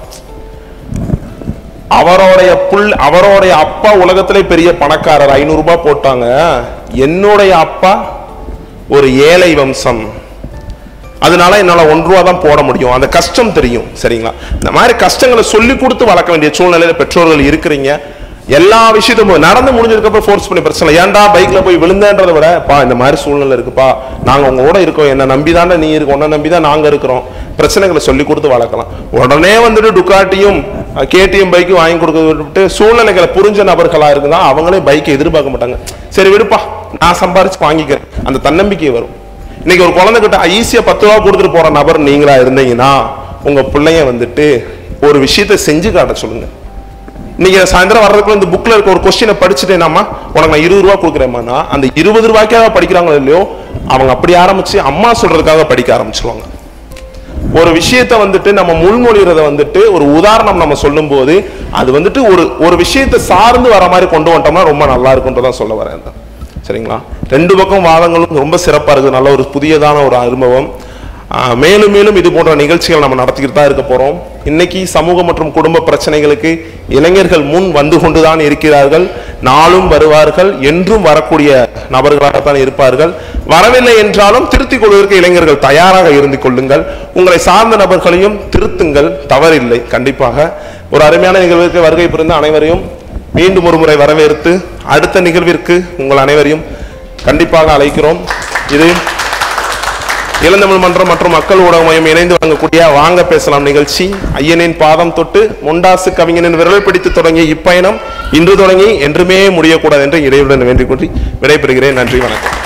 அவருடைய புல் அவருடைய அப்பா உலகத்திலே பெரிய பணக்காரர் ஐநூறு ரூபாய் போட்டாங்க என்னுடைய அப்பா ஒரு ஏழை வம்சம் அதனால என்னால ஒன்று ரூபா தான் போட முடியும் அந்த கஷ்டம் தெரியும் சரிங்களா இந்த மாதிரி கஷ்டங்களை சொல்லி கொடுத்து வளர்க்க வேண்டிய சூழ்நிலையில பெற்றோர்கள் இருக்கிறீங்க எல்லா விஷயத்தையும் நடந்து முடிஞ்சதுக்கு அப்புறம் ஃபோர்ஸ் பண்ணி பிரச்சனை இல்லை. ஏன்டா பைக்ல போய் விழுந்தேன்றதை விட பா இந்த மாதிரி சூழ்நிலை இருக்குப்பா நாங்க உங்க கூட இருக்கோம் என்ன நம்பி தானே நீ இருக்க உன்னை நம்பி தான் நாங்க இருக்கிறோம் பிரச்சனைகளை சொல்லி கொடுத்து வளர்க்கலாம் உடனே வந்துட்டு டுக்காட்டியும் கேடிஎம் பைக்கும் வாங்கி கொடுக்க விட்டு சூழ்நிலைகளை புரிஞ்ச நபர்களா இருக்குதா அவங்களே பைக்கை எதிர்பார்க்க மாட்டாங்க சரி விடுப்பா நான் சம்பாரிச்சு வாங்கிக்கிறேன் அந்த தன்னம்பிக்கை வரும் இன்னைக்கு ஒரு குழந்தைகிட்ட ஈஸியா பத்து ரூபா கொடுத்துட்டு போற நபர் நீங்களா இருந்தீங்கன்னா உங்க பிள்ளைய வந்துட்டு ஒரு விஷயத்தை செஞ்சு காட்ட சொல்லுங்க இன்னைக்கு சாயந்தரம் வர்றதுக்குள்ள இந்த புக்ல இருக்க ஒரு கொஸ்டினை படிச்சுட்டேனாமா உனக்கு நான் இருபது ரூபா கொடுக்குறேம்மாண்ணா அந்த இருபது ரூபாய்க்காக படிக்கிறாங்களோ இல்லையோ அவங்க அப்படி ஆரம்பிச்சு அம்மா சொல்றதுக்காக படிக்க ஆரம்பிச்சிருவாங்க ஒரு விஷயத்தை வந்துட்டு நம்ம முன்மொழிகிறத வந்துட்டு ஒரு உதாரணம் நம்ம சொல்லும்போது அது வந்துட்டு ஒரு ஒரு விஷயத்தை சார்ந்து வர மாதிரி கொண்டு வந்துட்டோம்னா ரொம்ப நல்லா இருக்குன்றதான் சொல்ல வரேன் சரிங்களா ரெண்டு பக்கம் வாதங்களும் ரொம்ப சிறப்பா இருக்குது நல்ல ஒரு புதியதான ஒரு அனுபவம் ஆஹ் மேலும் மேலும் இது போன்ற நிகழ்ச்சிகள் நம்ம நடத்திக்கிட்டு தான் இருக்க போறோம் இன்னைக்கு சமூக மற்றும் குடும்ப பிரச்சனைகளுக்கு இளைஞர்கள் முன் வந்து கொண்டுதான் இருக்கிறார்கள் நாளும் வருவார்கள் என்றும் வரக்கூடிய நபர்களாகத்தான் இருப்பார்கள் வரவில்லை என்றாலும் திருத்திக் கொள்வதற்கு இளைஞர்கள் தயாராக இருந்து கொள்ளுங்கள் உங்களை சார்ந்த நபர்களையும் திருத்துங்கள் தவறில்லை கண்டிப்பாக ஒரு அருமையான நிகழ்விற்கு வருகை புரிந்த அனைவரையும் மீண்டும் ஒரு முறை வரவேற்று அடுத்த நிகழ்விற்கு உங்கள் அனைவரையும் கண்டிப்பாக அழைக்கிறோம் இது இளந்தமிழ் மன்றம் மற்றும் மக்கள் ஊடக மையம் இணைந்து வழங்கக்கூடிய வாங்க பேசலாம் நிகழ்ச்சி ஐயனின் பாதம் தொட்டு முண்டாசு கவிஞனின் விரல் பிடித்து தொடங்கிய இப்பயணம் இன்று தொடங்கி என்றுமே முடியக்கூடாது என்று இடையுடன் வேண்டிக் கொண்டு விடைபெறுகிறேன் நன்றி வணக்கம்